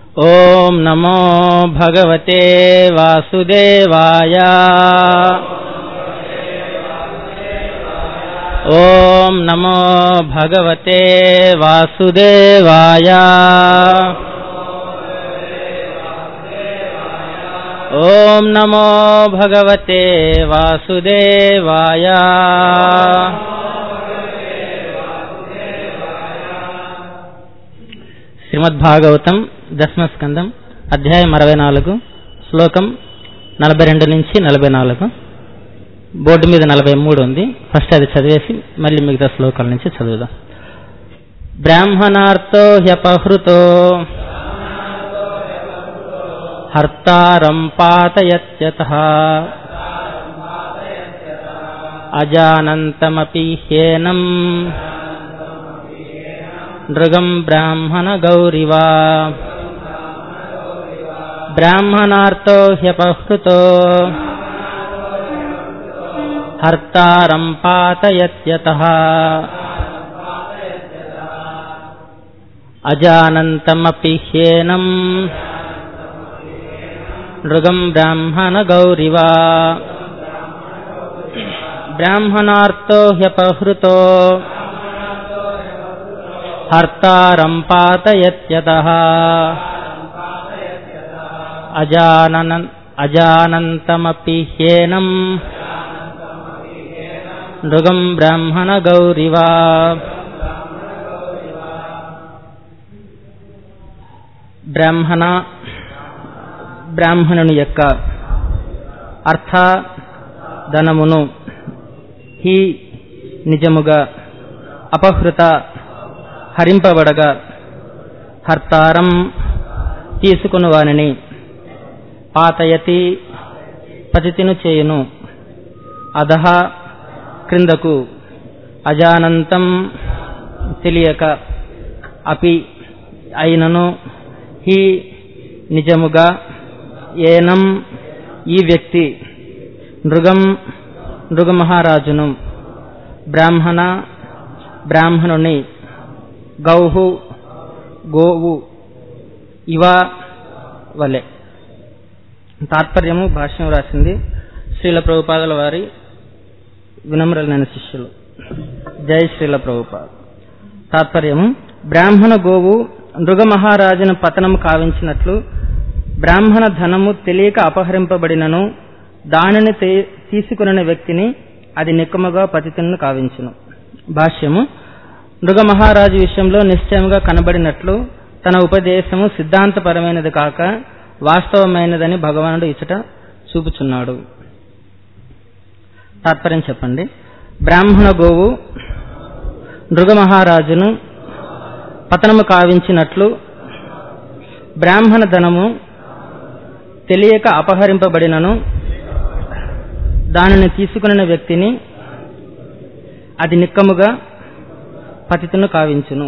ॐ नमो भगवते वासुदेवाय ॐ नमो भगवते वासुदेवाय ॐ नमो भगवते वासुदेवाय శ్రీమద్భాగవతం దశమ స్కందం అధ్యాయం అరవై నాలుగు శ్లోకం నలభై రెండు నుంచి నలభై నాలుగు బోర్డు మీద నలభై మూడు ఉంది ఫస్ట్ అది చదివేసి మళ్ళీ మిగతా శ్లోకాల నుంచి చదువుదాం బ్రాహ్మణార్థో హ్యపహృతో హర్తారం పాతయత్యత అజానంతమపి హ్యేనం నృగం బ్రాహ్మణ గౌరివా బ్రాహ్మణార్థో హ్యపహృతో హర్తారం పాతయత్యత అజానంతమపి హ్యేనం నృగం బ్రాహ్మణ గౌరివా బ్రాహ్మణార్థో హ్యపహృతో హర్తారం పాతయత్యతః అజానన అజానంతమపి హ్యేనం నృగం బ్రాహ్మణ గౌరివా బ్రాహ్మణ బ్రాహ్మణుని యొక్క అర్థ ధనమును హి నిజముగా అపహృత హరింపబడగా హర్తారం తీసుకుని వానిని పాతయతి పతితిను చేయును అధహ క్రిందకు అజానంతం తెలియక అపి అయినను హి నిజముగా ఏనం ఈ వ్యక్తి నృగం నృగమహారాజును బ్రాహ్మణ బ్రాహ్మణుని గౌహు గోవు ఇవ వలె తాత్పర్యము భాష్యం రాసింది శ్రీల ప్రభుపాదుల వారి వినమ్రలైన శిష్యులు జై శ్రీల ప్రభుపాద తాత్పర్యము బ్రాహ్మణ గోవు మహారాజును పతనము కావించినట్లు బ్రాహ్మణ ధనము తెలియక అపహరింపబడినను దానిని తీసుకున్న వ్యక్తిని అది నిక్కముగా పతితులను కావించును భాష్యము మహారాజు విషయంలో నిశ్చయముగా కనబడినట్లు తన ఉపదేశము సిద్ధాంతపరమైనది కాక వాస్తవమైనదని భగవానుడు ఇచ్చట చూపుచున్నాడు తాత్పర్యం చెప్పండి బ్రాహ్మణ గోవు మహారాజును పతనము కావించినట్లు బ్రాహ్మణ ధనము తెలియక అపహరింపబడినను దానిని తీసుకున్న వ్యక్తిని అది నిక్కముగా పతితును కావించును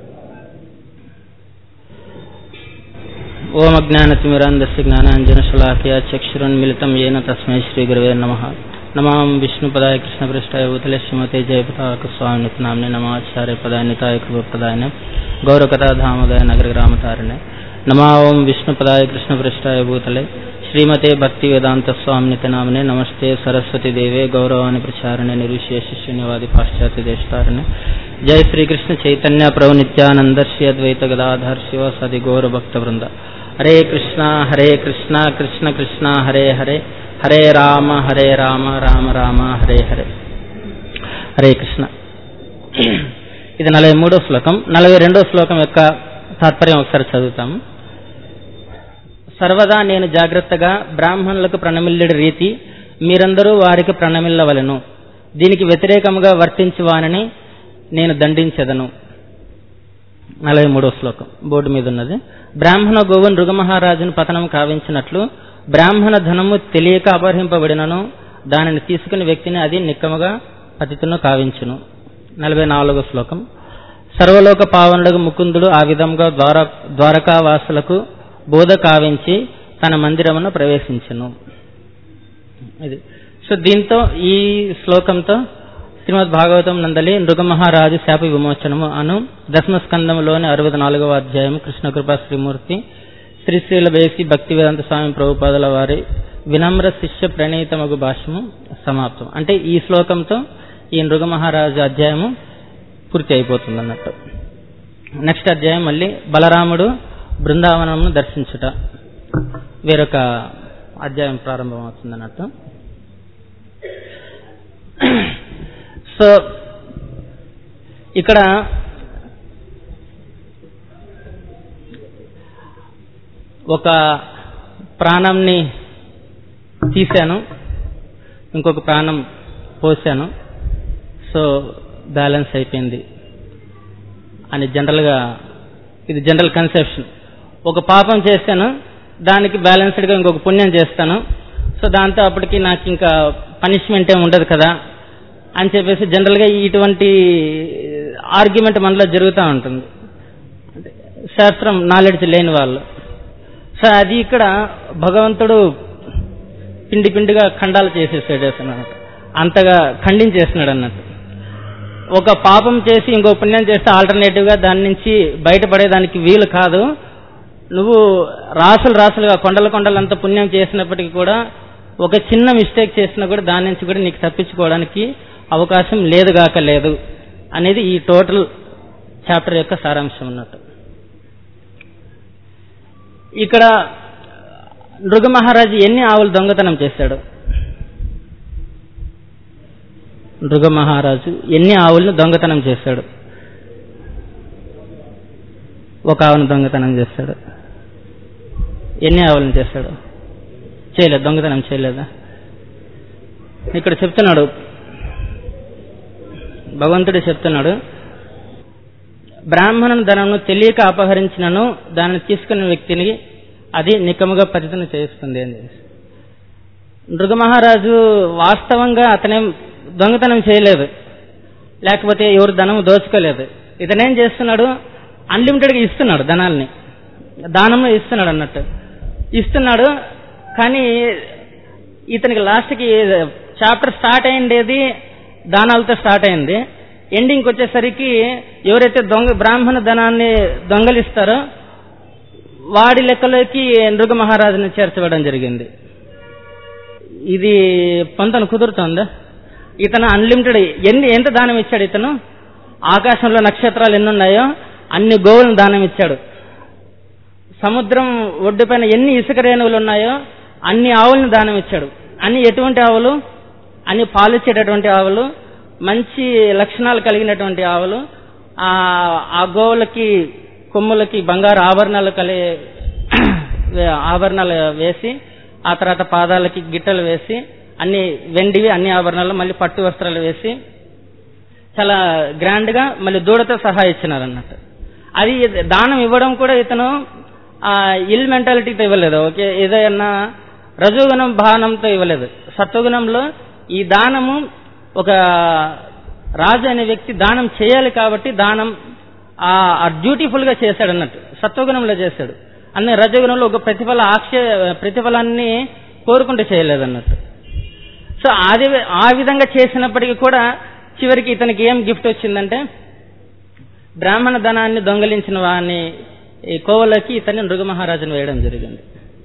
ఓం అజ్ఞానతిమిరాంధస్య జ్ఞానాంజన శలాఖ్య చక్షురున్మిళితం ఏన తస్మై శ్రీ గురవే నమ నమాం విష్ణుపదాయ కృష్ణపృష్టాయ భూతలే శ్రీమతే జయపతాక స్వామి నామ్నే నమాచార్య పదాయ నితాయ కృపదాయ గౌరవకథా ధామదాయ నగర గ్రామతారిణే నమా ఓం విష్ణుపదాయ కృష్ణపృష్టాయ భూతలే శ్రీమతే భక్తి వేదాంత స్వామినిత నామనే నమస్తే సరస్వతి దేవే గౌరవాన్ని ప్రచారణే నిరుషేష శూన్యవాది పాశ్చాత్య దేశతారణే జయ శ్రీకృష్ణ చైతన్య ప్రభు నిత్యానంద శ్రీ అద్వైత గదాధర్ శివ సది గౌర భక్త బృంద హరే కృష్ణ హరే కృష్ణ కృష్ణ కృష్ణ హరే హరే హరే రామ హరే రామ రామ రామ హరే హరే హరే కృష్ణ ఇది నలభై మూడో శ్లోకం నలభై రెండో శ్లోకం యొక్క తాత్పర్యం ఒకసారి చదువుతాము సర్వదా నేను జాగ్రత్తగా బ్రాహ్మణులకు ప్రణమిల్లడి రీతి మీరందరూ వారికి ప్రణమిల్లవలను దీనికి వ్యతిరేకముగా వర్తించి వానని నేను దండించెదను నలభై మూడో శ్లోకం బోర్డు మీద ఉన్నది బ్రాహ్మణ గోవు నృగమహారాజును పతనం కావించినట్లు బ్రాహ్మణ ధనము తెలియక అపహరింపబడినను దానిని తీసుకుని వ్యక్తిని అది నిక్కముగా పతితును కావించును నలభై నాలుగో శ్లోకం సర్వలోక పావనుడు ముకుందుడు ఆ విధంగా ద్వార ద్వారకావాసులకు బోధ కావించి తన మందిరమును ప్రవేశించను ఇది సో దీంతో ఈ శ్లోకంతో శ్రీమద్ భాగవతం నందలి నృగమహారాజు శాప విమోచనము అను దశమ స్కందములోని అరవై నాలుగవ అధ్యాయం కృష్ణ కృపా శ్రీమూర్తి శ్రీశ్రీల బేసి భక్తి వేదాంత స్వామి ప్రభుపాదుల వారి వినమ్ర శిష్య ప్రణీతమగు భాష్యము సమాప్తం అంటే ఈ శ్లోకంతో ఈ నృగమహారాజు అధ్యాయము పూర్తి అయిపోతుంది అన్నట్టు నెక్స్ట్ అధ్యాయం మళ్ళీ బలరాముడు బృందావనమును దర్శించుట వేరొక అధ్యాయం ప్రారంభమవుతుంది అన్నట్టు సో ఇక్కడ ఒక ప్రాణంని తీశాను ఇంకొక ప్రాణం పోసాను సో బ్యాలెన్స్ అయిపోయింది అని జనరల్గా ఇది జనరల్ కన్సెప్షన్ ఒక పాపం చేస్తాను దానికి బ్యాలెన్స్డ్గా ఇంకొక పుణ్యం చేస్తాను సో దాంతో అప్పటికి నాకు ఇంకా పనిష్మెంట్ ఏమి ఉండదు కదా అని చెప్పేసి జనరల్గా ఇటువంటి ఆర్గ్యుమెంట్ మనలో జరుగుతూ ఉంటుంది శాస్త్రం నాలెడ్జ్ లేని వాళ్ళు సో అది ఇక్కడ భగవంతుడు పిండి పిండిగా ఖండాలు చేసేసాడు అన్నట్టు అంతగా ఖండించేస్తున్నాడు అన్నట్టు ఒక పాపం చేసి ఇంకో పుణ్యం చేస్తే ఆల్టర్నేటివ్గా దాని నుంచి బయటపడేదానికి వీలు కాదు నువ్వు రాసులు రాసులుగా కొండల కొండలంత పుణ్యం చేసినప్పటికీ కూడా ఒక చిన్న మిస్టేక్ చేసినా కూడా దాని నుంచి కూడా నీకు తప్పించుకోవడానికి అవకాశం లేదుగాక లేదు అనేది ఈ టోటల్ చాప్టర్ యొక్క సారాంశం అన్నట్టు ఇక్కడ నృగ మహారాజు ఎన్ని ఆవులు దొంగతనం చేశాడు నృగ మహారాజు ఎన్ని ఆవులను దొంగతనం చేశాడు ఒక ఆవును దొంగతనం చేశాడు ఎన్ని ఆవులను చేశాడు చేయలేదు దొంగతనం చేయలేదా ఇక్కడ చెప్తున్నాడు భగవంతుడు చెప్తున్నాడు బ్రాహ్మణుని ధనమును తెలియక అపహరించినను దానిని తీసుకున్న వ్యక్తిని అది నికముగా పతితను చేస్తుంది అని నృగమహారాజు వాస్తవంగా అతనేం దొంగతనం చేయలేదు లేకపోతే ఎవరు ధనం దోచుకోలేదు ఇతనేం చేస్తున్నాడు అన్లిమిటెడ్గా ఇస్తున్నాడు ధనాల్ని దానంలో ఇస్తున్నాడు అన్నట్టు ఇస్తున్నాడు కానీ ఇతనికి లాస్ట్కి చాప్టర్ స్టార్ట్ అయిండేది దానాలతో స్టార్ట్ అయింది ఎండింగ్కి వచ్చేసరికి ఎవరైతే దొంగ బ్రాహ్మణ ధనాన్ని దొంగలిస్తారో వాడి లెక్కలోకి నృగ మహారాజుని చేర్చబడడం జరిగింది ఇది పొంతను కుదురుతోందా ఇతను అన్లిమిటెడ్ ఎన్ని ఎంత దానం ఇచ్చాడు ఇతను ఆకాశంలో నక్షత్రాలు ఎన్ని ఉన్నాయో అన్ని గోవులను దానం ఇచ్చాడు సముద్రం ఒడ్డుపైన ఎన్ని ఇసుక రేణువులు ఉన్నాయో అన్ని ఆవులను దానం ఇచ్చాడు అన్ని ఎటువంటి ఆవులు అన్ని పాలిచ్చేటటువంటి ఆవులు మంచి లక్షణాలు కలిగినటువంటి ఆవులు ఆ గోవులకి కొమ్ములకి బంగారు ఆభరణాలు కలి ఆభరణాలు వేసి ఆ తర్వాత పాదాలకి గిట్టలు వేసి అన్ని వెండివి అన్ని ఆభరణాలు మళ్ళీ పట్టు వస్త్రాలు వేసి చాలా గ్రాండ్ గా మళ్ళీ దూడతో సహా ఇచ్చినారు అన్నట్టు అది దానం ఇవ్వడం కూడా ఇతను ఇల్ మెంటాలిటీతో ఇవ్వలేదు ఓకే ఏదైనా రజోగుణం భావనంతో ఇవ్వలేదు సత్వగుణంలో ఈ దానము ఒక రాజు అనే వ్యక్తి దానం చేయాలి కాబట్టి దానం ఆ డ్యూటీఫుల్ గా చేశాడు అన్నట్టు సత్వగుణంలో చేశాడు అన్ని రజగుణంలో ఒక ప్రతిఫల ఆక్షే ప్రతిఫలాన్ని కోరుకుంటూ చేయలేదు అన్నట్టు సో అది ఆ విధంగా చేసినప్పటికీ కూడా చివరికి ఇతనికి ఏం గిఫ్ట్ వచ్చిందంటే బ్రాహ్మణ ధనాన్ని దొంగలించిన వాడిని ఈ కోవలకి ఇతన్ని నృగమహారాజును వేయడం జరిగింది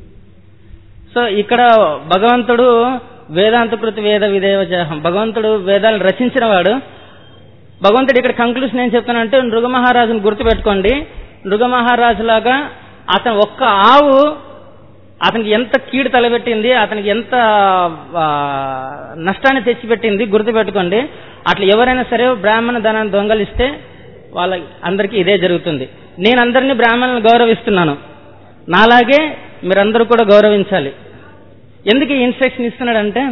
సో ఇక్కడ భగవంతుడు వేదాంతకృతి వేద విదేవజాహం భగవంతుడు వేదాలను రచించిన వాడు భగవంతుడు ఇక్కడ కంక్లూషన్ ఏం చెప్తానంటే నృగమహారాజును గుర్తుపెట్టుకోండి నృగమహారాజులాగా అతను ఒక్క ఆవు అతనికి ఎంత కీడు తలబెట్టింది అతనికి ఎంత నష్టాన్ని తెచ్చిపెట్టింది గుర్తుపెట్టుకోండి అట్లా ఎవరైనా సరే బ్రాహ్మణ ధనాన్ని దొంగలిస్తే వాళ్ళ అందరికీ ఇదే జరుగుతుంది నేను అందరినీ బ్రాహ్మణులను గౌరవిస్తున్నాను నాలాగే మీరందరూ కూడా గౌరవించాలి ఎందుకు ఈ ఇన్స్ట్రక్షన్ ఇస్తున్నాడంటే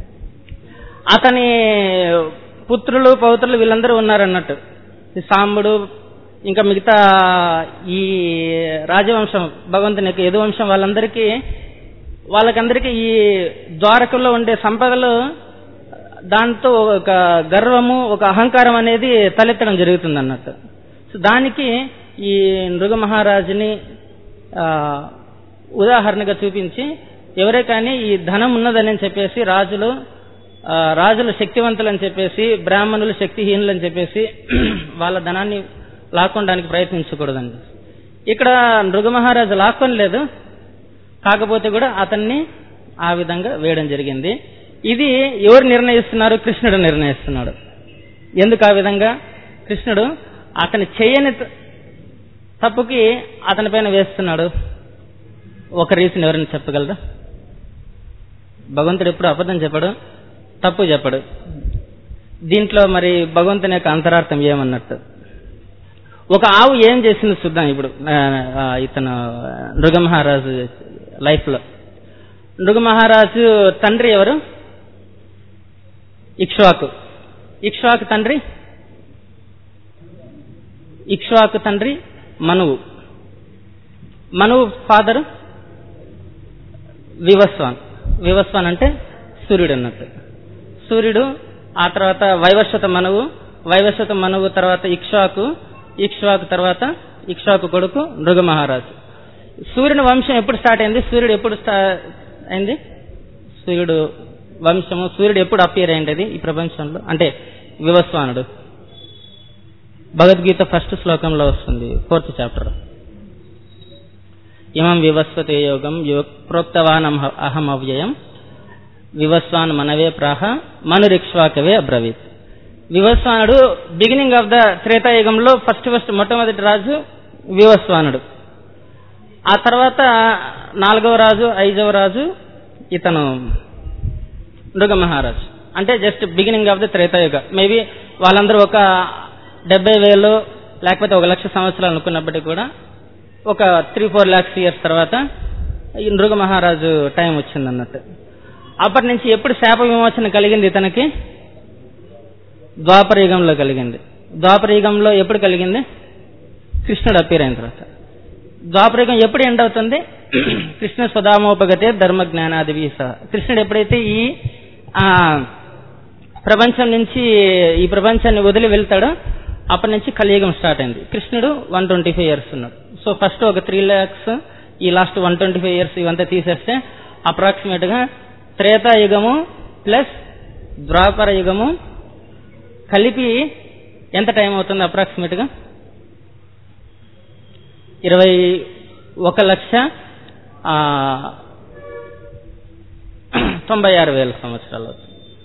అతని పుత్రులు పౌత్రులు వీళ్ళందరూ ఉన్నారన్నట్టు సాంబుడు ఇంకా మిగతా ఈ రాజవంశం భగవంతుని యొక్క యదువంశం వాళ్ళందరికీ వాళ్ళకందరికీ ఈ ద్వారకలో ఉండే సంపదలు దాంతో ఒక గర్వము ఒక అహంకారం అనేది తలెత్తడం జరుగుతుంది అన్నట్టు సో దానికి ఈ నృగ మహారాజుని ఉదాహరణగా చూపించి ఎవరే కానీ ఈ ధనం ఉన్నదని చెప్పేసి రాజులు రాజులు శక్తివంతులు అని చెప్పేసి బ్రాహ్మణులు శక్తిహీనులు అని చెప్పేసి వాళ్ళ ధనాన్ని లాక్కోవడానికి ప్రయత్నించకూడదండి ఇక్కడ నృగమహారాజు లాక్కొని లేదు కాకపోతే కూడా అతన్ని ఆ విధంగా వేయడం జరిగింది ఇది ఎవరు నిర్ణయిస్తున్నారు కృష్ణుడు నిర్ణయిస్తున్నాడు ఎందుకు ఆ విధంగా కృష్ణుడు అతని చేయని త- తప్పుకి అతని పైన వేస్తున్నాడు ఒక రీజన్ ఎవరైనా చెప్పగలరా భగవంతుడు ఎప్పుడు అబద్ధం చెప్పడు తప్పు చెప్పడు దీంట్లో మరి భగవంతుని యొక్క అంతరార్థం ఏమన్నట్టు ఒక ఆవు ఏం చేసింది చూద్దాం ఇప్పుడు ఆ, ఆ, ఇతను నృగమహారాజు లైఫ్ లో నృగమహారాజు తండ్రి ఎవరు ఇక్ష్వాకు ఇక్ష్వాకు తండ్రి ఇక్ష్వాకు తండ్రి మనువు మనువు ఫాదర్ వివస్వాన్ వివస్వాన్ అంటే సూర్యుడు అన్నట్టు సూర్యుడు ఆ తర్వాత వైవస్వత మనువు వైవస్వత మనువు తర్వాత ఇక్ష్వాకు ఇక్ష్వాకు తర్వాత ఇక్ష్వాకు కొడుకు నృగమహారాజు సూర్యుని వంశం ఎప్పుడు స్టార్ట్ అయింది సూర్యుడు ఎప్పుడు స్టా- అయింది సూర్యుడు వంశము సూర్యుడు ఎప్పుడు అపియర్ అయింది ఈ ప్రపంచంలో అంటే వివస్వానుడు భగవద్గీత ఫస్ట్ శ్లోకంలో వస్తుంది ఫోర్త్ చాప్టర్ ఇమం వివస్వతే యోగం యో ప్రోక్తవాన్ అహం- అహం అవ్యయం వివస్వాన్ మనవే ప్రాహ మనురిక్ష్వాకవే అబ్రవీత్ వివస్వానుడు బిగినింగ్ ఆఫ్ ద త్రేతాయుగంలో ఫస్ట్ ఫస్ట్ మొట్టమొదటి రాజు వివస్వానుడు ఆ తర్వాత నాలుగవ రాజు ఐదవ రాజు ఇతను నృగ మహారాజు అంటే just beginning of the Tretayuga maybe వాళ్ళందరూ ఒక డెబ్బై వేలు లేకపోతే ఒక లక్ష సంవత్సరాలు అనుకున్నప్పటికీ కూడా ఒక త్రీ ఫోర్ ల్యాక్స్ ఇయర్స్ తర్వాత ఈ నృగ మహారాజు టైం వచ్చింది అన్నట్టు అప్పటి నుంచి ఎప్పుడు శాప విమోచన కలిగింది ఇతనికి ద్వాపర యుగంలో కలిగింది ద్వాపర యుగంలో ఎప్పుడు కలిగింది కృష్ణుడు అప్పీర్ అయిన తర్వాత ద్వాపర యుగం ఎప్పుడు ఎండ్ అవుతుంది కృష్ణ స్వధామోపగతే ధర్మ జ్ఞానాది సహ కృష్ణుడు ఎప్పుడైతే ఈ ఆ ప్రపంచం నుంచి ఈ ప్రపంచాన్ని వదిలి వెళ్తాడో అప్పటి నుంచి కలియుగం స్టార్ట్ అయింది కృష్ణుడు వన్ ట్వంటీ ఫైవ్ ఇయర్స్ ఉన్నాడు సో ఫస్ట్ ఒక త్రీ ల్యాక్స్ ఈ last one twenty five years ఇవంతా తీసేస్తే అప్రాక్సిమేట్ గా త్రేతాయుగము ప్లస్ ద్వాపర యుగము కలిపి ఎంత టైం అవుతుంది అప్రాక్సిమేట్ గా ఇరవై ఒక లక్ష ఆ, తొంభై ఆరు వేల సంవత్సరాలు అవుతుంది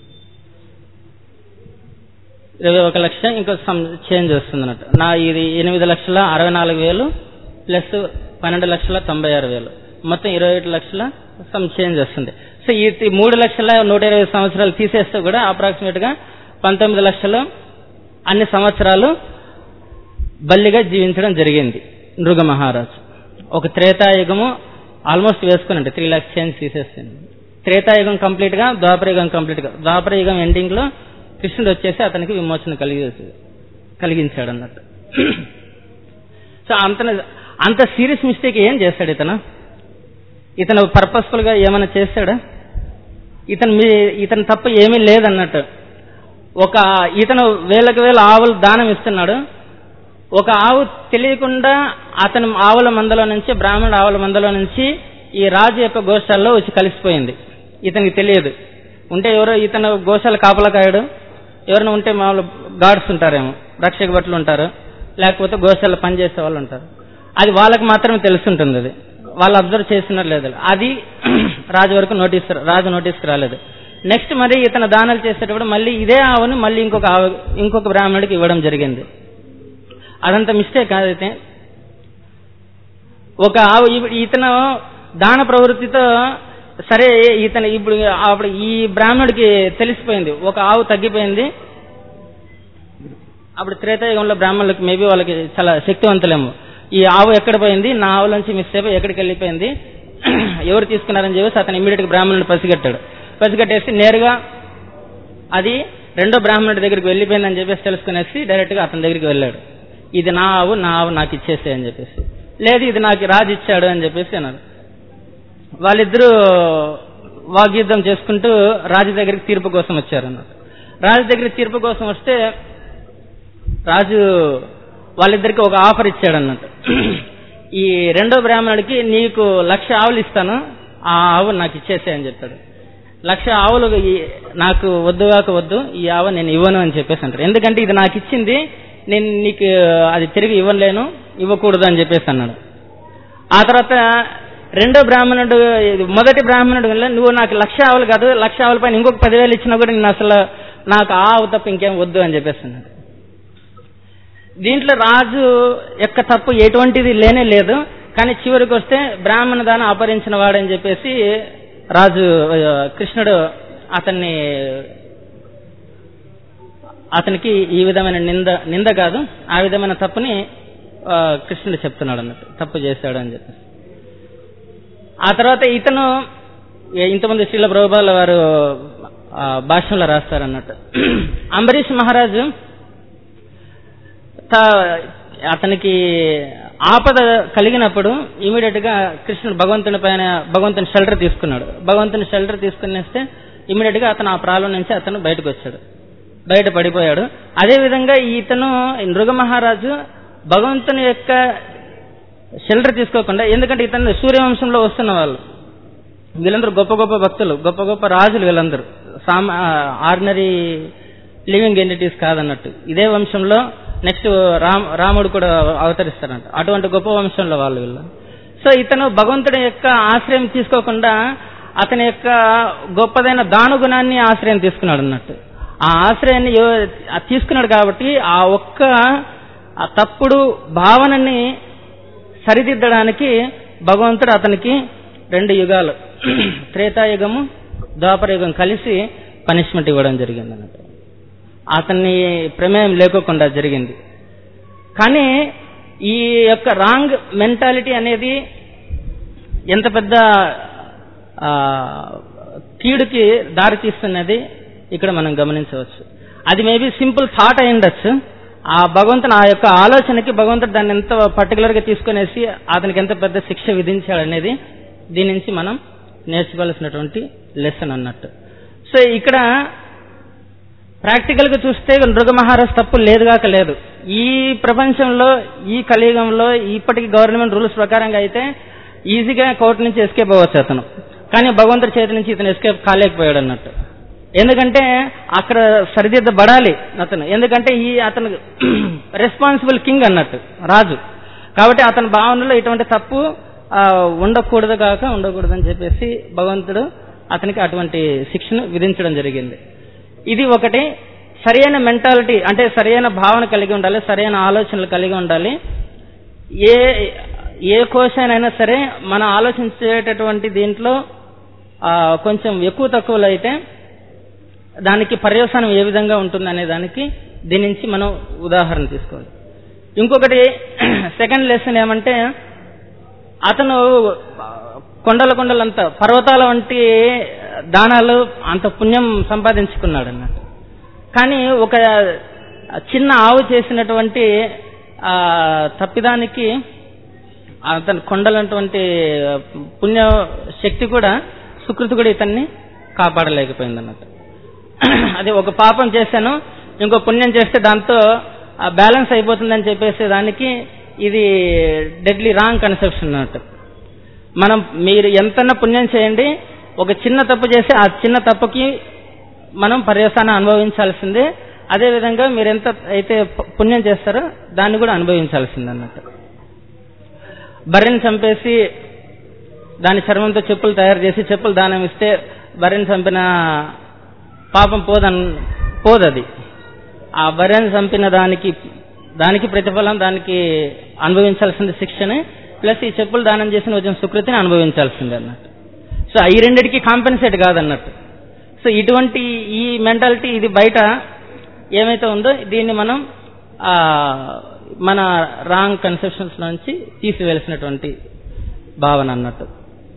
ఇరవై ఒక లక్ష ఇంకో సమ్ చేంజ్ వస్తుంది అన్నట్టు నా ఇది ఎనిమిది లక్షల అరవై నాలుగు వేలు ప్లస్ పన్నెండు లక్షల తొంభై ఆరు వేలు మొత్తం ఇరవై ఏడు లక్షల సమ్ చేంజ్ వస్తుంది సో ఈ ఈ మూడు లక్షల నూట ఇరవై సంవత్సరాలు తీసేస్తే కూడా అప్రాక్సిమేట్ గా పంతొమ్మిది లక్షలు అన్ని సంవత్సరాలు బల్లిగా జీవించడం జరిగింది నృగ మహారాజు ఒక త్రేతాయుగము ఆల్మోస్ట్ వేసుకునండి త్రీ లాక్స్ చేంజ్ తీసేస్తాను త్రేతాయుగం కంప్లీట్ గా ద్వాపరయుగం కంప్లీట్ గా ద్వాపరయుగం ఎండింగ్ లో కృష్ణుడు వచ్చేసి అతనికి విమోచన కలిగి కలిగించాడు అన్నట్టు సో అంత అంత సీరియస్ మిస్టేక్ ఏం చేస్తాడు ఇతను ఇతను పర్పస్ఫుల్ గా ఏమైనా చేస్తాడా ఇతను మీ ఇతను తప్ప ఏమీ లేదన్నట్టు ఒక ఇతను వేలకు వేల ఆవులు దానం ఇస్తున్నాడు ఒక ఆవు తెలియకుండా అతని ఆవుల మందలో నుంచి బ్రాహ్మణుడు ఆవుల మందలో నుంచి ఈ రాజు యొక్క గోశాలలో వచ్చి కలిసిపోయింది ఇతనికి తెలియదు ఉంటే ఎవరో ఇతను గోశాల కాపలా కాయడు ఎవరైనా ఉంటే మామూలు గార్డ్స్ ఉంటారేమో రక్షక భటులు ఉంటారు లేకపోతే గోశాల పనిచేసే వాళ్ళు ఉంటారు అది వాళ్ళకి మాత్రమే తెలుసుంటుంది అది వాళ్ళు అబ్జర్వ్ చేస్తున్నారు లేదు అది రాజు వరకు నోటీస్ రాజు నోటీస్కి రాలేదు నెక్స్ట్ మరి ఇతను దానాలు చేసేటప్పుడు మళ్ళీ ఇదే ఆవుని మళ్ళీ ఇంకొక ఆవు ఇంకొక బ్రాహ్మణుడికి ఇవ్వడం జరిగింది అదంత మిస్టేక్ కాదైతే ఒక ఆవు ఇవి- ఇతను దాన ప్రవృత్తితో సరే ఇతను ఇప్పుడు అప్పుడు ఈ బ్రాహ్మణుడికి తెలిసిపోయింది ఒక ఆవు తగ్గిపోయింది అప్పుడు త్రేతాయుగంలో బ్రాహ్మణులకి మేబీ వాళ్ళకి చాలా శక్తివంతులేమో ఈ ఆవు ఎక్కడ పోయింది నా ఆవుల నుంచి మిస్ అయిపోయి ఎక్కడికి వెళ్ళిపోయింది ఎవరు తీసుకున్నారని చెప్పేసి అతను ఇమీడియట్ గా బ్రాహ్మణుడు పసిగట్టాడు పసిగట్టేసి నేరుగా అది రెండో బ్రాహ్మణుడి దగ్గరికి వెళ్ళిపోయిందని చెప్పేసి తెలుసుకునేసి డైరెక్ట్ గా అతని దగ్గరికి వెళ్ళాడు ఇది నా ఆవు నా ఆవు నాకు ఇచ్చేసే అని చెప్పేసి లేదు ఇది నాకు రాజు ఇచ్చాడు అని చెప్పేసి అన్నారు వాళ్ళిద్దరూ వాగ్యుద్ధం చేసుకుంటూ రాజు దగ్గరికి తీర్పు కోసం వచ్చారు అన్నమాట రాజు దగ్గరికి తీర్పు కోసం వస్తే రాజు వాళ్ళిద్దరికి ఒక ఆఫర్ ఇచ్చాడు అన్నట్టు ఈ రెండో బ్రాహ్మణుడికి నీకు లక్ష ఆవులు ఇస్తాను ఆ ఆవు నాకు ఇచ్చేసే అని చెప్పాడు లక్ష ఆవులు ఈ- నాకు వద్దుగాక వద్దు ఈ ఆవు నేను ఇవ్వను అని చెప్పేసి అంటారు ఎందుకంటే ఇది నాకు ఇచ్చింది నేను నీకు అది తిరిగి ఇవ్వలేను ఇవ్వకూడదు అని చెప్పేసి అన్నాడు ఆ తర్వాత రెండో బ్రాహ్మణుడు ఇది మొదటి బ్రాహ్మణుడు వల్ల నువ్వు నాకు లక్ష ఆవులు కాదు లక్ష ఆవుల పైన ఇంకొక పదివేలు ఇచ్చినా కూడా నేను అసలు నాకు ఆ ఆవు తప్ప ఇంకేం వద్దు అని చెప్పేస్తున్నాడు దీంట్లో రాజు యొక్క తప్పు ఎటువంటిది లేనే లేదు కానీ చివరికి వస్తే బ్రాహ్మణ దానం అపహరించిన వాడని చెప్పేసి రాజు ఆ, కృష్ణుడు అతన్ని అతనికి ఈ విధమైన నింద నింద కాదు ఆ విధమైన తప్పుని ఆ, కృష్ణుడు చెప్తున్నాడు అన్నట్టు తప్పు చేశాడు అని చెప్పేసి ఆ తర్వాత ఇతను ఏ- ఇంతమంది శ్రీల ప్రభుబాల వారు ఆ, భాష్యంలో రాస్తారు అన్నట్టు అంబరీష్ మహారాజు తా- అతనికి ఆపద కలిగినప్పుడు ఇమీడియట్ గా కృష్ణుడు భగవంతుని పైన భగవంతుని షెల్టర్ తీసుకున్నాడు భగవంతుని షెల్టర్ తీసుకునేస్తే ఇమీడియట్ గా అతను ఆ ప్రాబ్లం నుంచి అతను బయటకు వచ్చాడు బయట పడిపోయాడు అదే విధంగా ఇతను ఈ నృగ మహారాజు భగవంతుని యొక్క షెల్టర్ తీసుకోకుండా ఎందుకంటే ఇతను సూర్యవంశంలో వస్తున్న వాళ్ళు వీళ్ళందరూ గొప్ప గొప్ప భక్తులు గొప్ప గొప్ప రాజులు వీళ్ళందరూ సామ ఆర్డినరీ లివింగ్ ఎంటిటీస్ కాదన్నట్టు ఇదే వంశంలో నెక్స్ట్ రామ్ రాముడు కూడా అవతరిస్తారంట అటువంటి గొప్ప వంశంలో వాళ్ళు వీళ్ళు సో ఇతను భగవంతుడి యొక్క ఆశ్రయం తీసుకోకుండా అతని యొక్క గొప్పదైన దానుగుణాన్ని ఆశ్రయం తీసుకున్నాడు అన్నట్టు ఆ ఆశ్రయాన్ని ఎవ- ఆ తీసుకున్నాడు కాబట్టి ఆ ఒక్క ఆ తప్పుడు భావనని సరిదిద్దడానికి భగవంతుడు అతనికి రెండు యుగాలు త్రేతాయుగము ద్వాపరయుగం కలిసి పనిష్మెంట్ ఇవ్వడం జరిగింది అన్నట్టు అతన్ని ప్రమేయం లేకోకుండా జరిగింది కానీ ఈ యొక్క రాంగ్ మెంటాలిటీ అనేది ఎంత పెద్ద ఆ, కీడుకి దారి తీస్తున్నది ఇక్కడ మనం గమనించవచ్చు అది మేబీ సింపుల్ థాట్ అయి ఉండొచ్చు ఆ భగవంతుని ఆ యొక్క ఆలోచనకి భగవంతుడు దాన్ని ఎంత పర్టికులర్ గా తీసుకునేసి అతనికి ఎంత పెద్ద శిక్ష విధించాడు అనేది దీని నుంచి మనం నేర్చుకోవాల్సినటువంటి లెసన్ అన్నట్టు సో ఇక్కడ ప్రాక్టికల్ గా చూస్తే నృగ మహారాజ్ తప్పు లేదుగాక లేదు ఈ ప్రపంచంలో ఈ కలియుగంలో ఇప్పటికి గవర్నమెంట్ రూల్స్ ప్రకారంగా అయితే ఈజీగా కోర్టు నుంచి ఎస్కేప్ అవ్వచ్చు అతను కానీ భగవంతుడి చేతి నుంచి ఇతను ఎస్కేప్ కాలేకపోయాడు అన్నట్టు ఎందుకంటే అక్కడ సరిదిద్దబడాలి అతను ఎందుకంటే ఈ అతను రెస్పాన్సిబుల్ కింగ్ అన్నట్టు రాజు కాబట్టి అతని భావనలో ఇటువంటి తప్పు ఆ, ఉండకూడదు కాక ఉండకూడదని చెప్పేసి భగవంతుడు అతనికి అటువంటి శిక్షను విధించడం జరిగింది ఇది ఒకటి సరైన మెంటాలిటీ అంటే సరైన భావన కలిగి ఉండాలి సరైన ఆలోచనలు కలిగి ఉండాలి ఏ ఏ కోశానైనా సరే మనం ఆలోచించేటటువంటి దీంట్లో ఆ, కొంచెం ఎక్కువ తక్కువలు అయితే దానికి పర్యవసానం ఏ విధంగా ఉంటుంది అనే దానికి దీని నుంచి మనం ఉదాహరణ తీసుకోవాలి ఇంకొకటి సెకండ్ లెసన్ ఏమంటే అతను కొండల కొండలంత పర్వతాల వంటి దానాలు అంత పుణ్యం సంపాదించుకున్నాడు అన్నట్టు కానీ ఒక చిన్న ఆవు చేసినటువంటి ఆ తప్పిదానికి అతని కొండలటువంటి పుణ్య శక్తి కూడా సుకృతి కూడా ఇతన్ని కాపాడలేకపోయింది అన్నట్టు అది ఒక పాపం చేశాను ఇంకో పుణ్యం చేస్తే దాంతో బ్యాలెన్స్ అయిపోతుందని చెప్పేసి దానికి ఇది డెడ్లీ రాంగ్ కన్సెప్షన్ అన్నట్టు మనం మీరు ఎంతన్నా పుణ్యం చేయండి ఒక చిన్న తప్పు చేస్తే ఆ చిన్న తప్పుకి మనం పర్యవసానం అనుభవించాల్సిందే అదే విధంగా మీరు ఎంత అయితే పు- పుణ్యం చేస్తారో దాన్ని కూడా అనుభవించాల్సిందే అన్నట్టు బర్రెని చంపేసి దాని చర్మంతో చెప్పులు తయారు చేసి చెప్పులు దానం ఇస్తే బర్రెని చంపిన పాపం పోదన్ పోదది ఆ బర్రెని చంపిన దానికి దానికి ప్రతిఫలం దానికి అనుభవించాల్సింది శిక్షనే ప్లస్ ఈ చెప్పులు దానం చేసిన వచ్చిన సుకృతిని అనుభవించాల్సిందే అన్నట్టు సో ఈ రెండిటికి కాంపెన్సేట్ కాదన్నట్టు సో ఇటువంటి ఈ మెంటాలిటీ ఇది బయట ఏమైతే ఉందో దీన్ని మనం ఆ, మన రాంగ్ కన్సెప్షన్స్ నుంచి తీసివేయాల్సినటువంటి భావన అన్నట్టు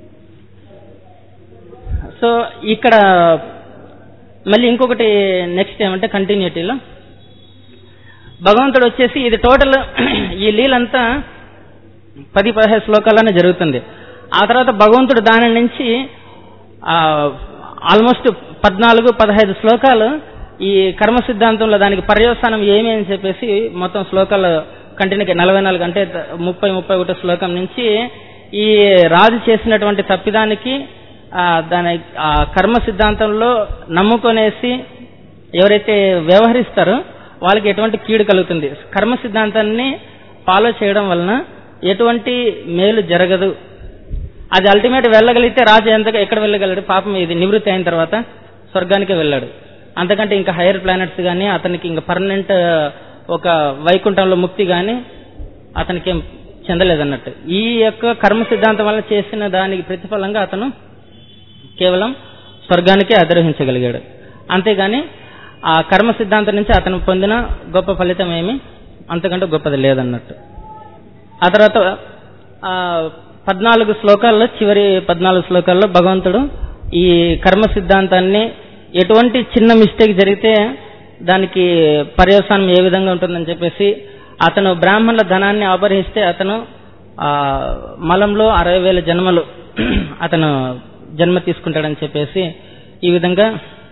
సో ఇక్కడ మళ్ళీ ఇంకొకటి నెక్స్ట్ ఏమంటే కంటిన్యూటీలో భగవంతుడు వచ్చేసి ఇది టోటల్ ఈ లీలంతా పది పదహైదు శ్లోకాల్లోనే జరుగుతుంది ఆ తర్వాత భగవంతుడు దాని నుంచి ఆల్మోస్ట్ పద్నాలుగు పదహైదు శ్లోకాలు ఈ కర్మ సిద్ధాంతంలో దానికి పర్యవసానం ఏమి అని చెప్పేసి మొత్తం శ్లోకాలు కంటిన్యూ నలభై నాలుగు అంటే ముప్పై ముప్పై ఒకటి శ్లోకం నుంచి ఈ రాజు చేసినటువంటి తప్పిదానికి ఆ, దాని ఆ కర్మ సిద్ధాంతంలో నమ్ముకొనేసి ఎవరైతే వ్యవహరిస్తారో వాళ్ళకి ఎటువంటి కీడు కలుగుతుంది కర్మ సిద్ధాంతాన్ని ఫాలో చేయడం వలన ఎటువంటి మేలు జరగదు అది అల్టిమేట్ వెళ్ళగలిగితే రాజు ఎంతగా ఎక్కడ వెళ్ళగలడు పాపం ఇది నివృత్తి అయిన తర్వాత స్వర్గానికి వెళ్ళాడు అంతకంటే ఇంకా హైయర్ ప్లానెట్స్ కానీ అతనికి ఇంకా పర్మనెంట్ ఒక వైకుంఠంలో ముక్తి కానీ అతనికి ఏం చెందలేదన్నట్టు ఈ యొక్క కర్మ సిద్ధాంతం వల్ల చేసిన దానికి ప్రతిఫలంగా అతను కేవలం స్వర్గానికే అధిరోహించగలిగాడు అంతేగాని ఆ కర్మ సిద్ధాంతం నుంచి అతను పొందిన గొప్ప ఫలితం ఏమి అంతకంటే గొప్పది లేదన్నట్టు ఆ తర్వాత ఆ పద్నాలుగు శ్లోకాల్లో చివరి పద్నాలుగు శ్లోకాల్లో భగవంతుడు ఈ కర్మ సిద్ధాంతాన్ని ఎటువంటి చిన్న మిస్టేక్ జరిగితే దానికి పర్యవసానం ఏ విధంగా ఉంటుందని చెప్పేసి అతను బ్రాహ్మణుల ధనాన్ని అపహరిస్తే అతను ఆ మలంలో అరవై వేల జన్మలు అతను జన్మ తీసుకుంటాడని చెప్పేసి ఈ విధంగా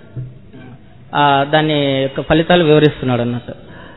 ఆ దాని యొక్క ఫలితాలు వివరిస్తున్నాడు అన్నట్టు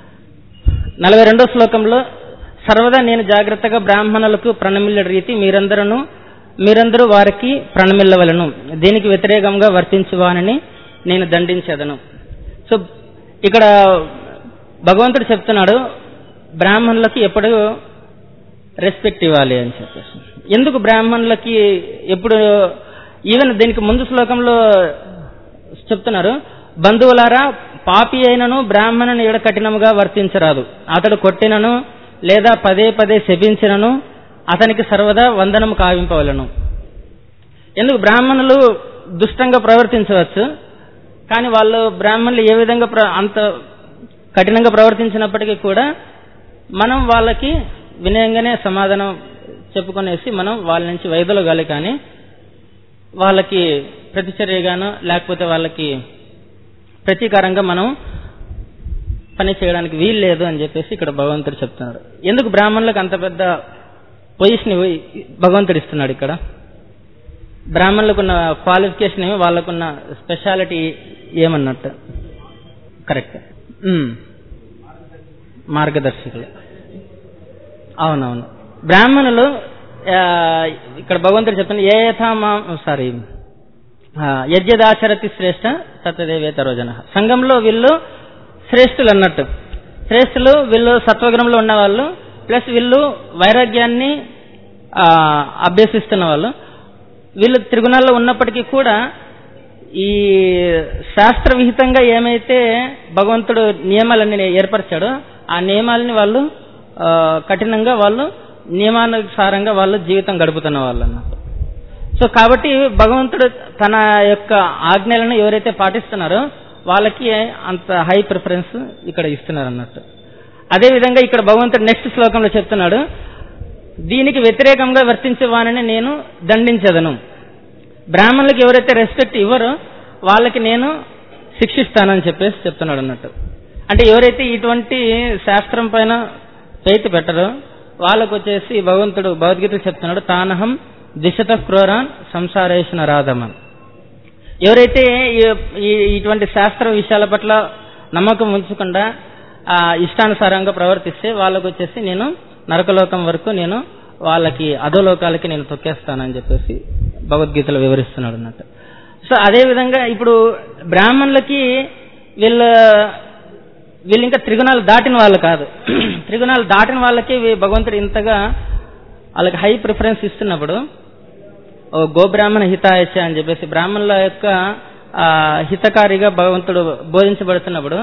నలభై రెండో శ్లోకంలో సర్వదా నేను జాగ్రత్తగా బ్రాహ్మణులకు ప్రణమిల్ల రీతి మీరందరూ మీరందరూ వారికి ప్రణమిల్లవలను దీనికి వ్యతిరేకంగా వర్తించువానని నేను దండించేదను సో ఇక్కడ భగవంతుడు చెప్తున్నాడు బ్రాహ్మణులకి ఎప్పుడు రెస్పెక్ట్ ఇవ్వాలి అని చెప్పేసి ఎందుకు బ్రాహ్మణులకి ఎప్పుడు ఈవెన్ దీనికి ముందు శ్లోకంలో చెప్తున్నారు బంధువులారా పాపి అయినను బ్రాహ్మణుని ఎడ కఠినముగా వర్తించరాదు అతడు కొట్టినను లేదా పదే పదే శపించినను అతనికి సర్వదా వందనము కావింపవలను ఎందుకు బ్రాహ్మణులు దుష్టంగా ప్రవర్తించవచ్చు కానీ వాళ్ళు బ్రాహ్మణులు ఏ విధంగా ప్ర- అంత కఠినంగా ప్రవర్తించినప్పటికీ కూడా మనం వాళ్ళకి వినయంగానే సమాధానం చెప్పుకొనేసి మనం వాళ్ళ నుంచి వైదొలగాలి కానీ వాళ్ళకి ప్రతిచర్యగాను లేకపోతే వాళ్ళకి ప్రతీకారంగా మనం పని చేయడానికి వీలు లేదు అని చెప్పేసి ఇక్కడ భగవంతుడు చెప్తున్నాడు ఎందుకు బ్రాహ్మణులకు అంత పెద్ద పొజిషన్ ఇవ్వ- భగవంతుడు ఇస్తున్నాడు ఇక్కడ బ్రాహ్మణులకున్న క్వాలిఫికేషన్ ఏమి వాళ్ళకున్న స్పెషాలిటీ ఏమన్నట్టు కరెక్ట్ ఉమ్. మార్గదర్శకులు అవునవును బ్రాహ్మణులు ఆ, ఇక్కడ భగవంతుడు చెప్తున్న ఏ యథా మా సారీ ఆ, యజ్ఞదాచరతి శ్రేష్ఠ సత్యదేవేత రోజన సంఘంలో వీళ్ళు శ్రేష్ఠులు అన్నట్టు శ్రేష్ఠులు వీళ్ళు సత్వగుణంలో ఉన్న వాళ్ళు ప్లస్ వీళ్ళు వైరాగ్యాన్ని ఆ, అభ్యసిస్తున్న వాళ్ళు వీళ్ళు త్రిగుణాల్లో ఉన్నప్పటికీ కూడా ఈ శాస్త్ర విహితంగా ఏమైతే భగవంతుడు నియమాలన్నీ ఏర్పరిచాడో ఆ నియమాలని వాళ్ళు ఆ, కఠినంగా వాళ్ళు నియమానుసారంగా వాళ్ళు జీవితం గడుపుతున్న వాళ్ళు అన్నమాట సో కాబట్టి భగవంతుడు తన యొక్క ఆజ్ఞలను ఎవరైతే పాటిస్తున్నారో వాళ్ళకి అంత హై ప్రిఫరెన్స్ ఇక్కడ ఇస్తున్నారు అన్నట్టు అదే విధంగా ఇక్కడ భగవంతుడు నెక్స్ట్ శ్లోకంలో చెప్తున్నాడు దీనికి వ్యతిరేకంగా వర్తించే వారిని నేను దండించదను బ్రాహ్మణులకు ఎవరైతే రెస్పెక్ట్ ఇవ్వరో వాళ్ళకి నేను శిక్షిస్తానని చెప్పేసి చెప్తున్నాడు అన్నట్టు అంటే ఎవరైతే ఇటువంటి శాస్త్రం పైన పెయిత్ పెట్టరో వాళ్ళకు వచ్చేసి భగవంతుడు భగవద్గీత చెప్తున్నాడు తానహం దిశత క్రోరాన్ సంసారేషణ రాధమన్ ఎవరైతే ఈ- ఈ- ఇటువంటి శాస్త్ర విషయాల పట్ల నమ్మకం ఉంచకుండా ఆ, ఇష్టానుసారంగా ప్రవర్తిస్తే వాళ్ళకు వచ్చేసి నేను నరకలోకం వరకు నేను వాళ్ళకి అధోలోకాలకి నేను తొక్కేస్తానని చెప్పేసి భగవద్గీతలో వివరిస్తున్నాడు అన్నట్టు సో అదే విధంగా ఇప్పుడు బ్రాహ్మణులకి వీళ్ళ వీళ్ళు ఇంకా త్రిగుణాలు దాటిన వాళ్ళు కాదు త్రిగుణాలు దాటిన వాళ్ళకి వీ- భగవంతుడు ఇంతగా వాళ్ళకి హై ప్రిఫరెన్స్ ఇస్తున్నప్పుడు ఓ గోబ్రాహ్మణ హితాయచ అని చెప్పేసి బ్రాహ్మణుల యొక్క ఆ, హితకారిగా భగవంతుడు బోధించబడుతున్నప్పుడు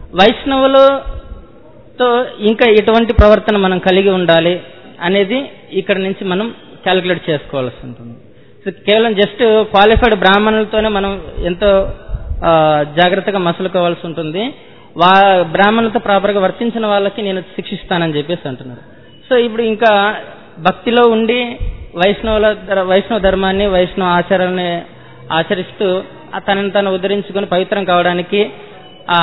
వైష్ణవులతో ఇంకా ఎటువంటి ప్రవర్తన మనం కలిగి ఉండాలి అనేది ఇక్కడ నుంచి మనం క్యాలిక్యులేట్ చేసుకోవాల్సి ఉంటుంది సో కేవలం జస్ట్ క్వాలిఫైడ్ బ్రాహ్మణులతోనే మనం ఎంతో ఆ, జాగ్రత్తగా మసలుకోవాల్సి ఉంటుంది వా బ్రాహ్మణులతో ప్రాపర్గా వర్తించిన వాళ్ళకి నేను శిక్షిస్తానని చెప్పేసి అంటున్నారు సో ఇప్పుడు ఇంకా భక్తిలో ఉండి వైష్ణవుల ధర- వైష్ణవ ధర్మాన్ని వైష్ణవ ఆచారాన్ని ఆచరిస్తూ ఆ తనని తను ఉద్ధరించుకొని పవిత్రం కావడానికి ఆ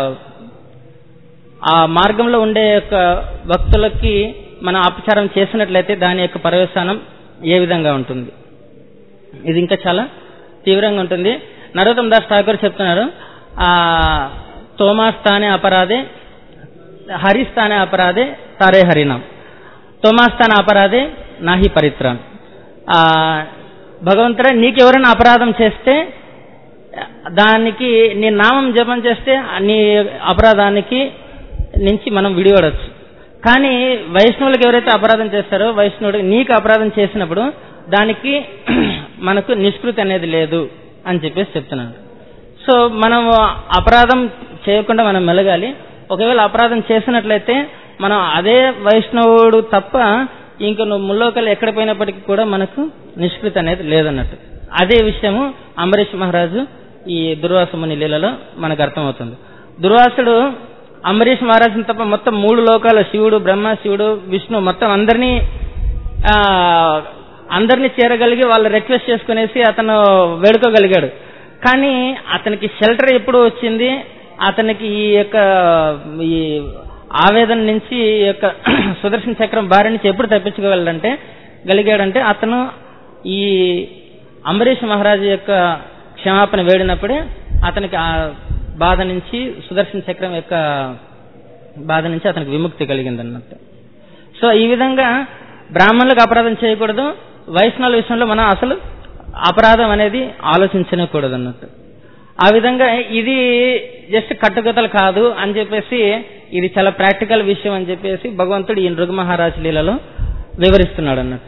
ఆ మార్గంలో ఉండే యొక్క భక్తులకి మనం అపచారం చేసినట్లయితే దాని యొక్క పర్యవసానం ఏ విధంగా ఉంటుంది ఇది ఇంకా చాలా తీవ్రంగా ఉంటుంది నరోత్తమ్ దాస్ ఠాకూర్ చెప్తున్నారు ఆ తోమా స్థానే అపరాధే హరి స్థానే అపరాధే తారే హరినాం తోమా స్థాన అపరాధే నాహి పరిత్రాన్ ఆ భగవంతుడా నీకెవరైనా అపరాధం చేస్తే దానికి నీ నామం జపం చేస్తే నీ అపరాధానికి నుంచి మనం విడిపడవచ్చు కానీ వైష్ణవులకు ఎవరైతే అపరాధం చేస్తారో వైష్ణవుడికి నీకు అపరాధం చేసినప్పుడు దానికి మనకు నిష్కృతి అనేది లేదు అని చెప్పేసి చెప్తున్నాడు సో మనం అపరాధం చేయకుండా మనం మెలగాలి ఒకవేళ అపరాధం చేసినట్లయితే మనం అదే వైష్ణవుడు తప్ప ఇంక నువ్వు ముల్లోకలు ఎక్కడ పోయినప్పటికీ కూడా మనకు నిష్కృతి అనేది లేదన్నట్టు అదే విషయము అంబరీష్ మహారాజు ఈ దుర్వాస ముని లీలలో మనకు అర్థమవుతుంది దుర్వాసుడు అంబరీష్ మహారాజుని తప్ప మొత్తం మూడు లోకాల శివుడు బ్రహ్మ శివుడు విష్ణు మొత్తం అందరినీ ఆ, అందరినీ చేరగలిగి వాళ్ళు రిక్వెస్ట్ చేసుకునేసి అతను వేడుకోగలిగాడు కానీ అతనికి షెల్టర్ ఎప్పుడు వచ్చింది అతనికి ఈ యొక్క ఈ ఆవేదన నుంచి ఈ యొక్క సుదర్శన చక్రం బారి నుంచి ఎప్పుడు తప్పించుకోగలడంటే గలిగాడంటే అతను ఈ అంబరీష్ మహారాజు యొక్క క్షమాపణ వేడినప్పుడే అతనికి ఆ బాధ నుంచి సుదర్శన చక్రం యొక్క బాధ నుంచి అతనికి విముక్తి కలిగింది అన్నట్టు సో ఈ విధంగా బ్రాహ్మణులకు అపరాధం చేయకూడదు వైష్ణవుల విషయంలో మనం అసలు అపరాధం అనేది ఆలోచించకూడదు అన్నట్టు ఆ విధంగా ఇది జస్ట్ కట్టుకథలు కాదు అని చెప్పేసి ఇది చాలా ప్రాక్టికల్ విషయం అని చెప్పేసి భగవంతుడు ఈ నృగ మహారాజు లీలలో వివరిస్తున్నాడు అన్నట్టు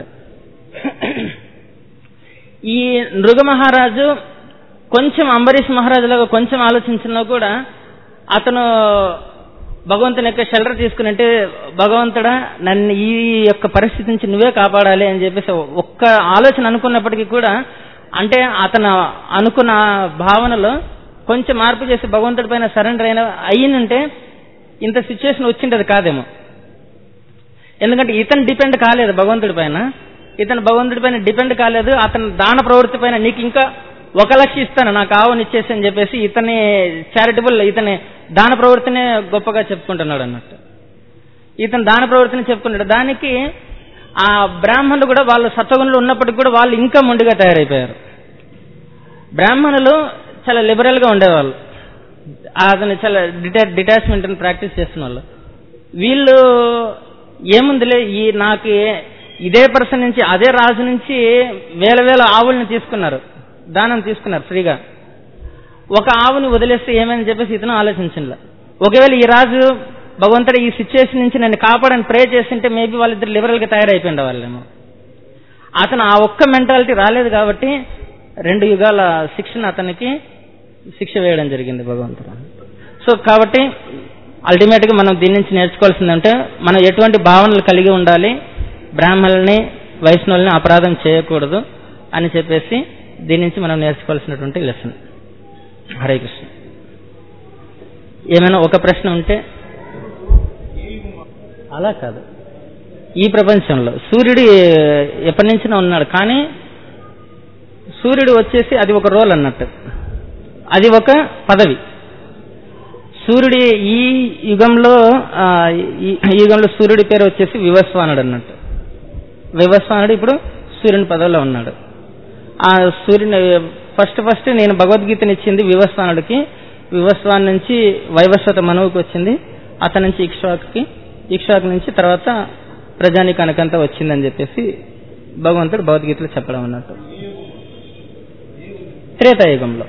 ఈ నృగ మహారాజు కొంచెం అంబరీష్ మహారాజులాగా కొంచెం ఆలోచించినా కూడా అతను భగవంతుని యొక్క షెల్టర్ తీసుకుని అంటే భగవంతుడా నన్ను ఈ యొక్క పరిస్థితి నుంచి నువ్వే కాపాడాలి అని చెప్పేసి ఒక్క ఆలోచన అనుకున్నప్పటికీ కూడా అంటే అతను అనుకున్న భావనలో కొంచెం మార్పు చేసి భగవంతుడి పైన సరెండర్ అయిన అయ్యిందంటే ఇంత సిచ్యువేషన్ వచ్చిండదు కాదేమో ఎందుకంటే ఇతను డిపెండ్ కాలేదు భగవంతుడి పైన ఇతను భగవంతుడి పైన డిపెండ్ కాలేదు అతని దాన ప్రవృత్తి పైన నీకు ఇంకా ఒక లక్ష ఇస్తాను నాకు ఆవుని ఇచ్చేసి అని చెప్పేసి ఇతని చారిటబుల్ ఇతని దాన ప్రవృత్తినే గొప్పగా చెప్పుకుంటున్నాడు అన్నట్టు ఇతను దాన ప్రవృత్తిని చెప్పుకున్నాడు దానికి ఆ బ్రాహ్మణులు కూడా వాళ్ళ సత్వగుణులు ఉన్నప్పటికీ కూడా వాళ్ళు ఇంకా మొండిగా తయారైపోయారు బ్రాహ్మణులు చాలా లిబరల్ గా ఉండేవాళ్ళు అతను చాలా డిటా డిటాచ్మెంట్ ప్రాక్టీస్ చేస్తున్న వాళ్ళు వీళ్ళు ఏముందిలే ఈ నాకు ఇదే పర్సన్ నుంచి అదే రాజు నుంచి వేల వేల ఆవుల్ని తీసుకున్నారు దానం తీసుకున్నారు ఫ్రీగా ఒక ఆవుని వదిలేస్తే ఏమని చెప్పేసి ఇతను ఆలోచించలే ఒకవేళ ఈ రాజు భగవంతుడు ఈ సిచ్యువేషన్ నుంచి నన్ను కాపాడని ప్రే చేస్తుంటే మేబీ వాళ్ళిద్దరు లిబరల్ గా తయారైపోయింది వాళ్ళేమో అతను ఆ ఒక్క మెంటాలిటీ రాలేదు కాబట్టి రెండు యుగాల శిక్షణ అతనికి శిక్ష వేయడం జరిగింది భగవంతుడు సో కాబట్టి అల్టిమేట్ గా మనం దీని నుంచి నేర్చుకోవాల్సిందంటే మనం ఎటువంటి భావనలు కలిగి ఉండాలి బ్రాహ్మణుల్ని వైష్ణవుల్ని అపరాధం చేయకూడదు అని చెప్పేసి దీని నుంచి మనం నేర్చుకోవాల్సినటువంటి లెసన్ హరే కృష్ణ ఏమైనా ఒక ప్రశ్న ఉంటే అలా కాదు ఈ ప్రపంచంలో సూర్యుడు ఎప్పటి నుంచినో ఉన్నాడు కానీ సూర్యుడు వచ్చేసి అది ఒక రోల్ అన్నట్టు అది ఒక పదవి సూర్యుడి ఈ యుగంలో ఆ, ఈ ఈ యుగంలో సూర్యుడి పేరు వచ్చేసి వివస్వానుడు అన్నట్టు వివస్వానుడు ఇప్పుడు సూర్యుని పదవిలో ఉన్నాడు ఆ సూర్యుని ఫస్ట్ ఫస్ట్ నేను భగవద్గీతని ఇచ్చింది వివస్వానుడికి వివస్వాన్ నుంచి వైవస్వత మనువుకి వచ్చింది అతని నుంచి ఇక్ష్వాకి ఇక్ష్వాకు నుంచి తర్వాత ప్రజానికానికంతా వచ్చిందని చెప్పేసి భగవంతుడు భగవద్గీతలో చెప్పడం అన్నట్టు త్రేతాయుగంలో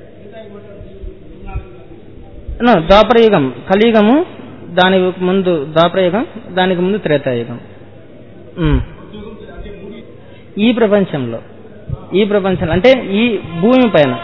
నో, ద్వాపరయుగం కలియుగము దానికి ముందు ద్వాపరయుగం దానికి ముందు త్రేతాయుగం ఉమ్. ఈ ప్రపంచంలో ఈ ప్రపంచంలో అంటే ఈ భూమి పైన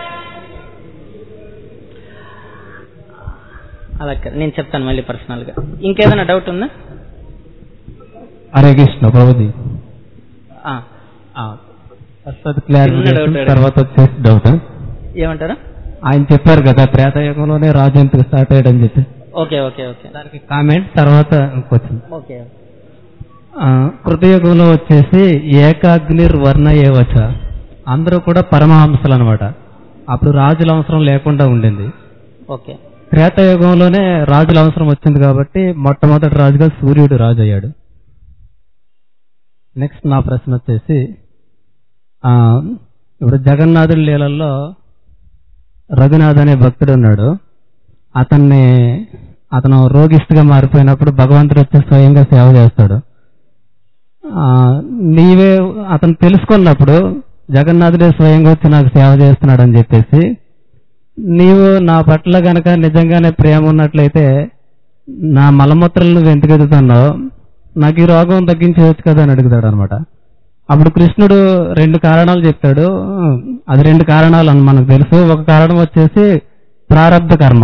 అలా కాదు. నేను చెప్తాను మళ్ళీ పర్సనల్ గా ఇంకేదైనా డౌట్ ఉందా హరే కృష్ణ ప్రభుజీ ఆ, ఫస్ట్ అది క్లారిఫికేషన్ చిన్న doubt తర్వాత వచ్చేసి డౌట్ ఏమంటారు ఆయన చెప్పారు కదా త్రేతాయుగంలోనే రాజు ఎందుకు స్టార్ట్ అయ్యాడని చెప్పి ఓకే ఓకే ఓకే దానికి కామెంట్ తర్వాత ఇంకొచ్చింది ఓకే కృతయుగంలో వచ్చేసి ఏకాగ్నిర్ వర్ణ ఏవచ అందరూ కూడా పరమహంసలు అనమాట అప్పుడు రాజుల అవసరం లేకుండా ఉండింది ఓకే త్రేతాయుగంలోనే రాజుల అవసరం వచ్చింది కాబట్టి మొట్టమొదటి రాజుగా సూర్యుడు రాజు అయ్యాడు నెక్స్ట్ నా ప్రశ్న వచ్చేసి ఆ, ఇప్పుడు జగన్నాథుడి లీలల్లో రఘునాథ్ అనే భక్తుడు ఉన్నాడు అతన్ని అతను రోగిష్టిగా మారిపోయినప్పుడు భగవంతుడు వచ్చి స్వయంగా సేవ చేస్తాడు ఆ, నీవే అతను తెలుసుకున్నప్పుడు జగన్నాథుడే స్వయంగా వచ్చి నాకు సేవ చేస్తున్నాడు అని చెప్పేసి నీవు నా పట్ల గనక నిజంగానే ప్రేమ ఉన్నట్లయితే నా మలమూత్రలు నువ్వు ఎందుకు ఎదుగుతున్నావు నాకు ఈ రోగం తగ్గించవచ్చు కదా అని అడుగుతాడు అనమాట అప్పుడు కృష్ణుడు రెండు కారణాలు చెప్తాడు అది రెండు కారణాలు అని మనకు తెలుసు ఒక కారణం వచ్చేసి ప్రారంధ కర్మ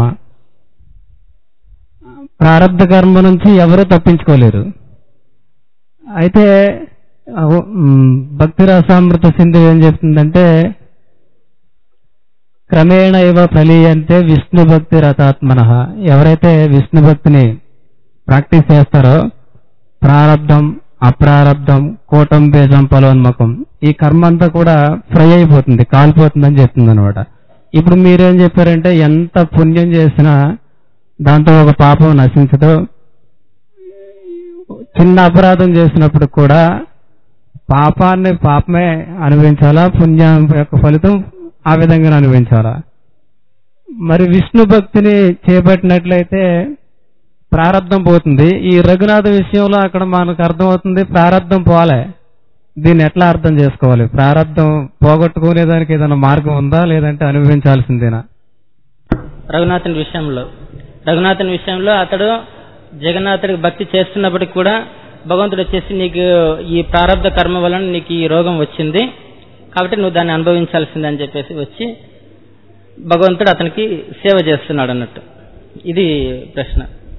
ప్రారంధ కర్మ నుంచి ఎవరూ తప్పించుకోలేరు అయితే ఆ, ఉమ్, భక్తి రసామృత సింధు ఏం చెప్తుందంటే క్రమేణ ఇవ ప్రలీయంతే విష్ణు భక్తి రథాత్మన ఎవరైతే విష్ణు భక్తిని ప్రాక్టీస్ చేస్తారో ప్రారంధం అప్రారంధం కూటంబే సంపలోన్మకం ఈ కర్మ అంతా కూడా ఫ్రై అయిపోతుంది కాలిపోతుందని చెప్తుంది అనమాట ఇప్పుడు మీరేం చెప్పారంటే ఎంత పుణ్యం చేసినా దాంతో ఒక పాపం నశించదు చిన్న అపరాధం చేసినప్పుడు కూడా పాపాన్ని పాపమే అనుభవించాలా పుణ్యం యొక్క ఫలితం ఆ విధంగా అనుభవించాలా మరి విష్ణు భక్తిని చేపట్టినట్లయితే ప్రారంధం పోతుంది ఈ రఘునాథ విషయంలో అక్కడ మనకు అర్థమవుతుంది ప్రారంధం పోలే దీన్ని ఎట్లా అర్థం చేసుకోవాలి ప్రారంధం పోగొట్టుకునేదానికి ఏదైనా మార్గం ఉందా లేదంటే అనుభవించాల్సిందేనా రఘునాథుని విషయంలో రఘునాథుని విషయంలో అతడు జగన్నాథుడికి భక్తి చేస్తున్నప్పటికి కూడా భగవంతుడు వచ్చేసి నీకు ఈ ప్రారంభ కర్మ వలన నీకు ఈ రోగం వచ్చింది కాబట్టి నువ్వు దాన్ని అనుభవించాల్సిందే అని చెప్పేసి వచ్చి భగవంతుడు అతనికి సేవ చేస్తున్నాడు అన్నట్టు ఇది ప్రశ్న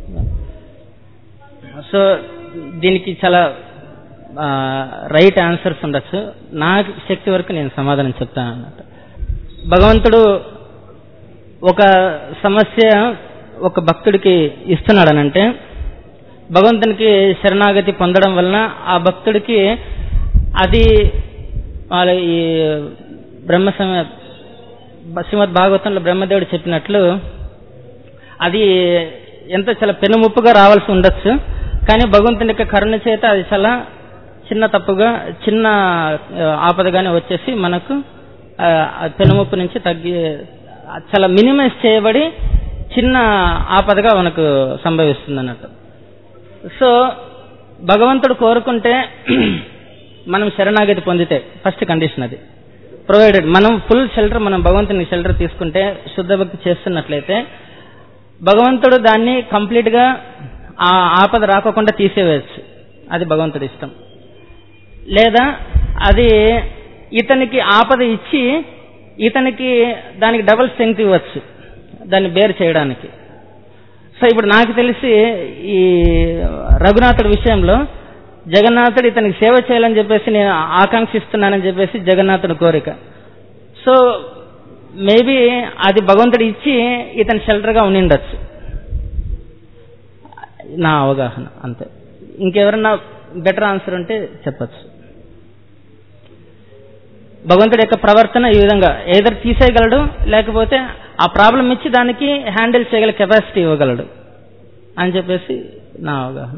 సో దీనికి చాలా రైట్ ఆన్సర్స్ ఉండొచ్చు నా శక్తి వరకు నేను సమాధానం చెప్తాను అన్నట్టు భగవంతుడు ఒక సమస్య ఒక భక్తుడికి ఇస్తున్నాడనంటే భగవంతునికి శరణాగతి పొందడం వలన ఆ భక్తుడికి అది వాళ్ళ ఈ బ్రహ్మ సమ శ్రీమద్ భాగవతంలో బ్రహ్మదేవుడు చెప్పినట్లు అది ఎంత చాలా పెనుముప్పుగా రావాల్సి ఉండొచ్చు కానీ భగవంతుని యొక్క కరుణ చేత అది చాలా చిన్న తప్పుగా చిన్న ఆ, ఆపదగానే వచ్చేసి మనకు ఆ, ఆ పెనుముప్పు నుంచి తగ్గి ఆ, చాలా మినిమైజ్ చేయబడి చిన్న ఆపదగా మనకు సంభవిస్తుంది అన్నట్టు సో భగవంతుడు కోరుకుంటే మనం శరణాగతి పొందితే ఫస్ట్ కండిషన్ అది ప్రొవైడెడ్ మనం ఫుల్ షెల్టర్ మనం భగవంతుని షెల్టర్ తీసుకుంటే శుద్ధ భక్తి చేస్తున్నట్లయితే భగవంతుడు దాన్ని కంప్లీట్ గా ఆ ఆపద రాకోకుండా తీసేవేయచ్చు అది భగవంతుడి ఇష్టం లేదా అది ఇతనికి ఆపద ఇచ్చి ఇతనికి దానికి డబుల్ స్ట్రెంగ్త్ ఇవ్వచ్చు దాన్ని బేర్ చేయడానికి సో ఇప్పుడు నాకు తెలిసి ఈ రఘునాథుడి విషయంలో జగన్నాథుడు ఇతనికి సేవ చేయాలని చెప్పేసి నేను ఆకాంక్షిస్తున్నానని చెప్పేసి జగన్నాథుడి కోరిక సో మేబీ అది భగవంతుడు ఇచ్చి ఇతని షెల్టర్గా ఉండిండొచ్చు నా అవగాహన అంతే ఇంకెవరన్నా బెటర్ ఆన్సర్ ఉంటే చెప్పచ్చు భగవంతుడి యొక్క ప్రవర్తన ఈ విధంగా ఏదర్ తీసేయగలడు లేకపోతే ఆ ప్రాబ్లం ఇచ్చి దానికి హ్యాండిల్ చేయగల కెపాసిటీ ఇవ్వగలడు అని చెప్పేసి నా అవగాహన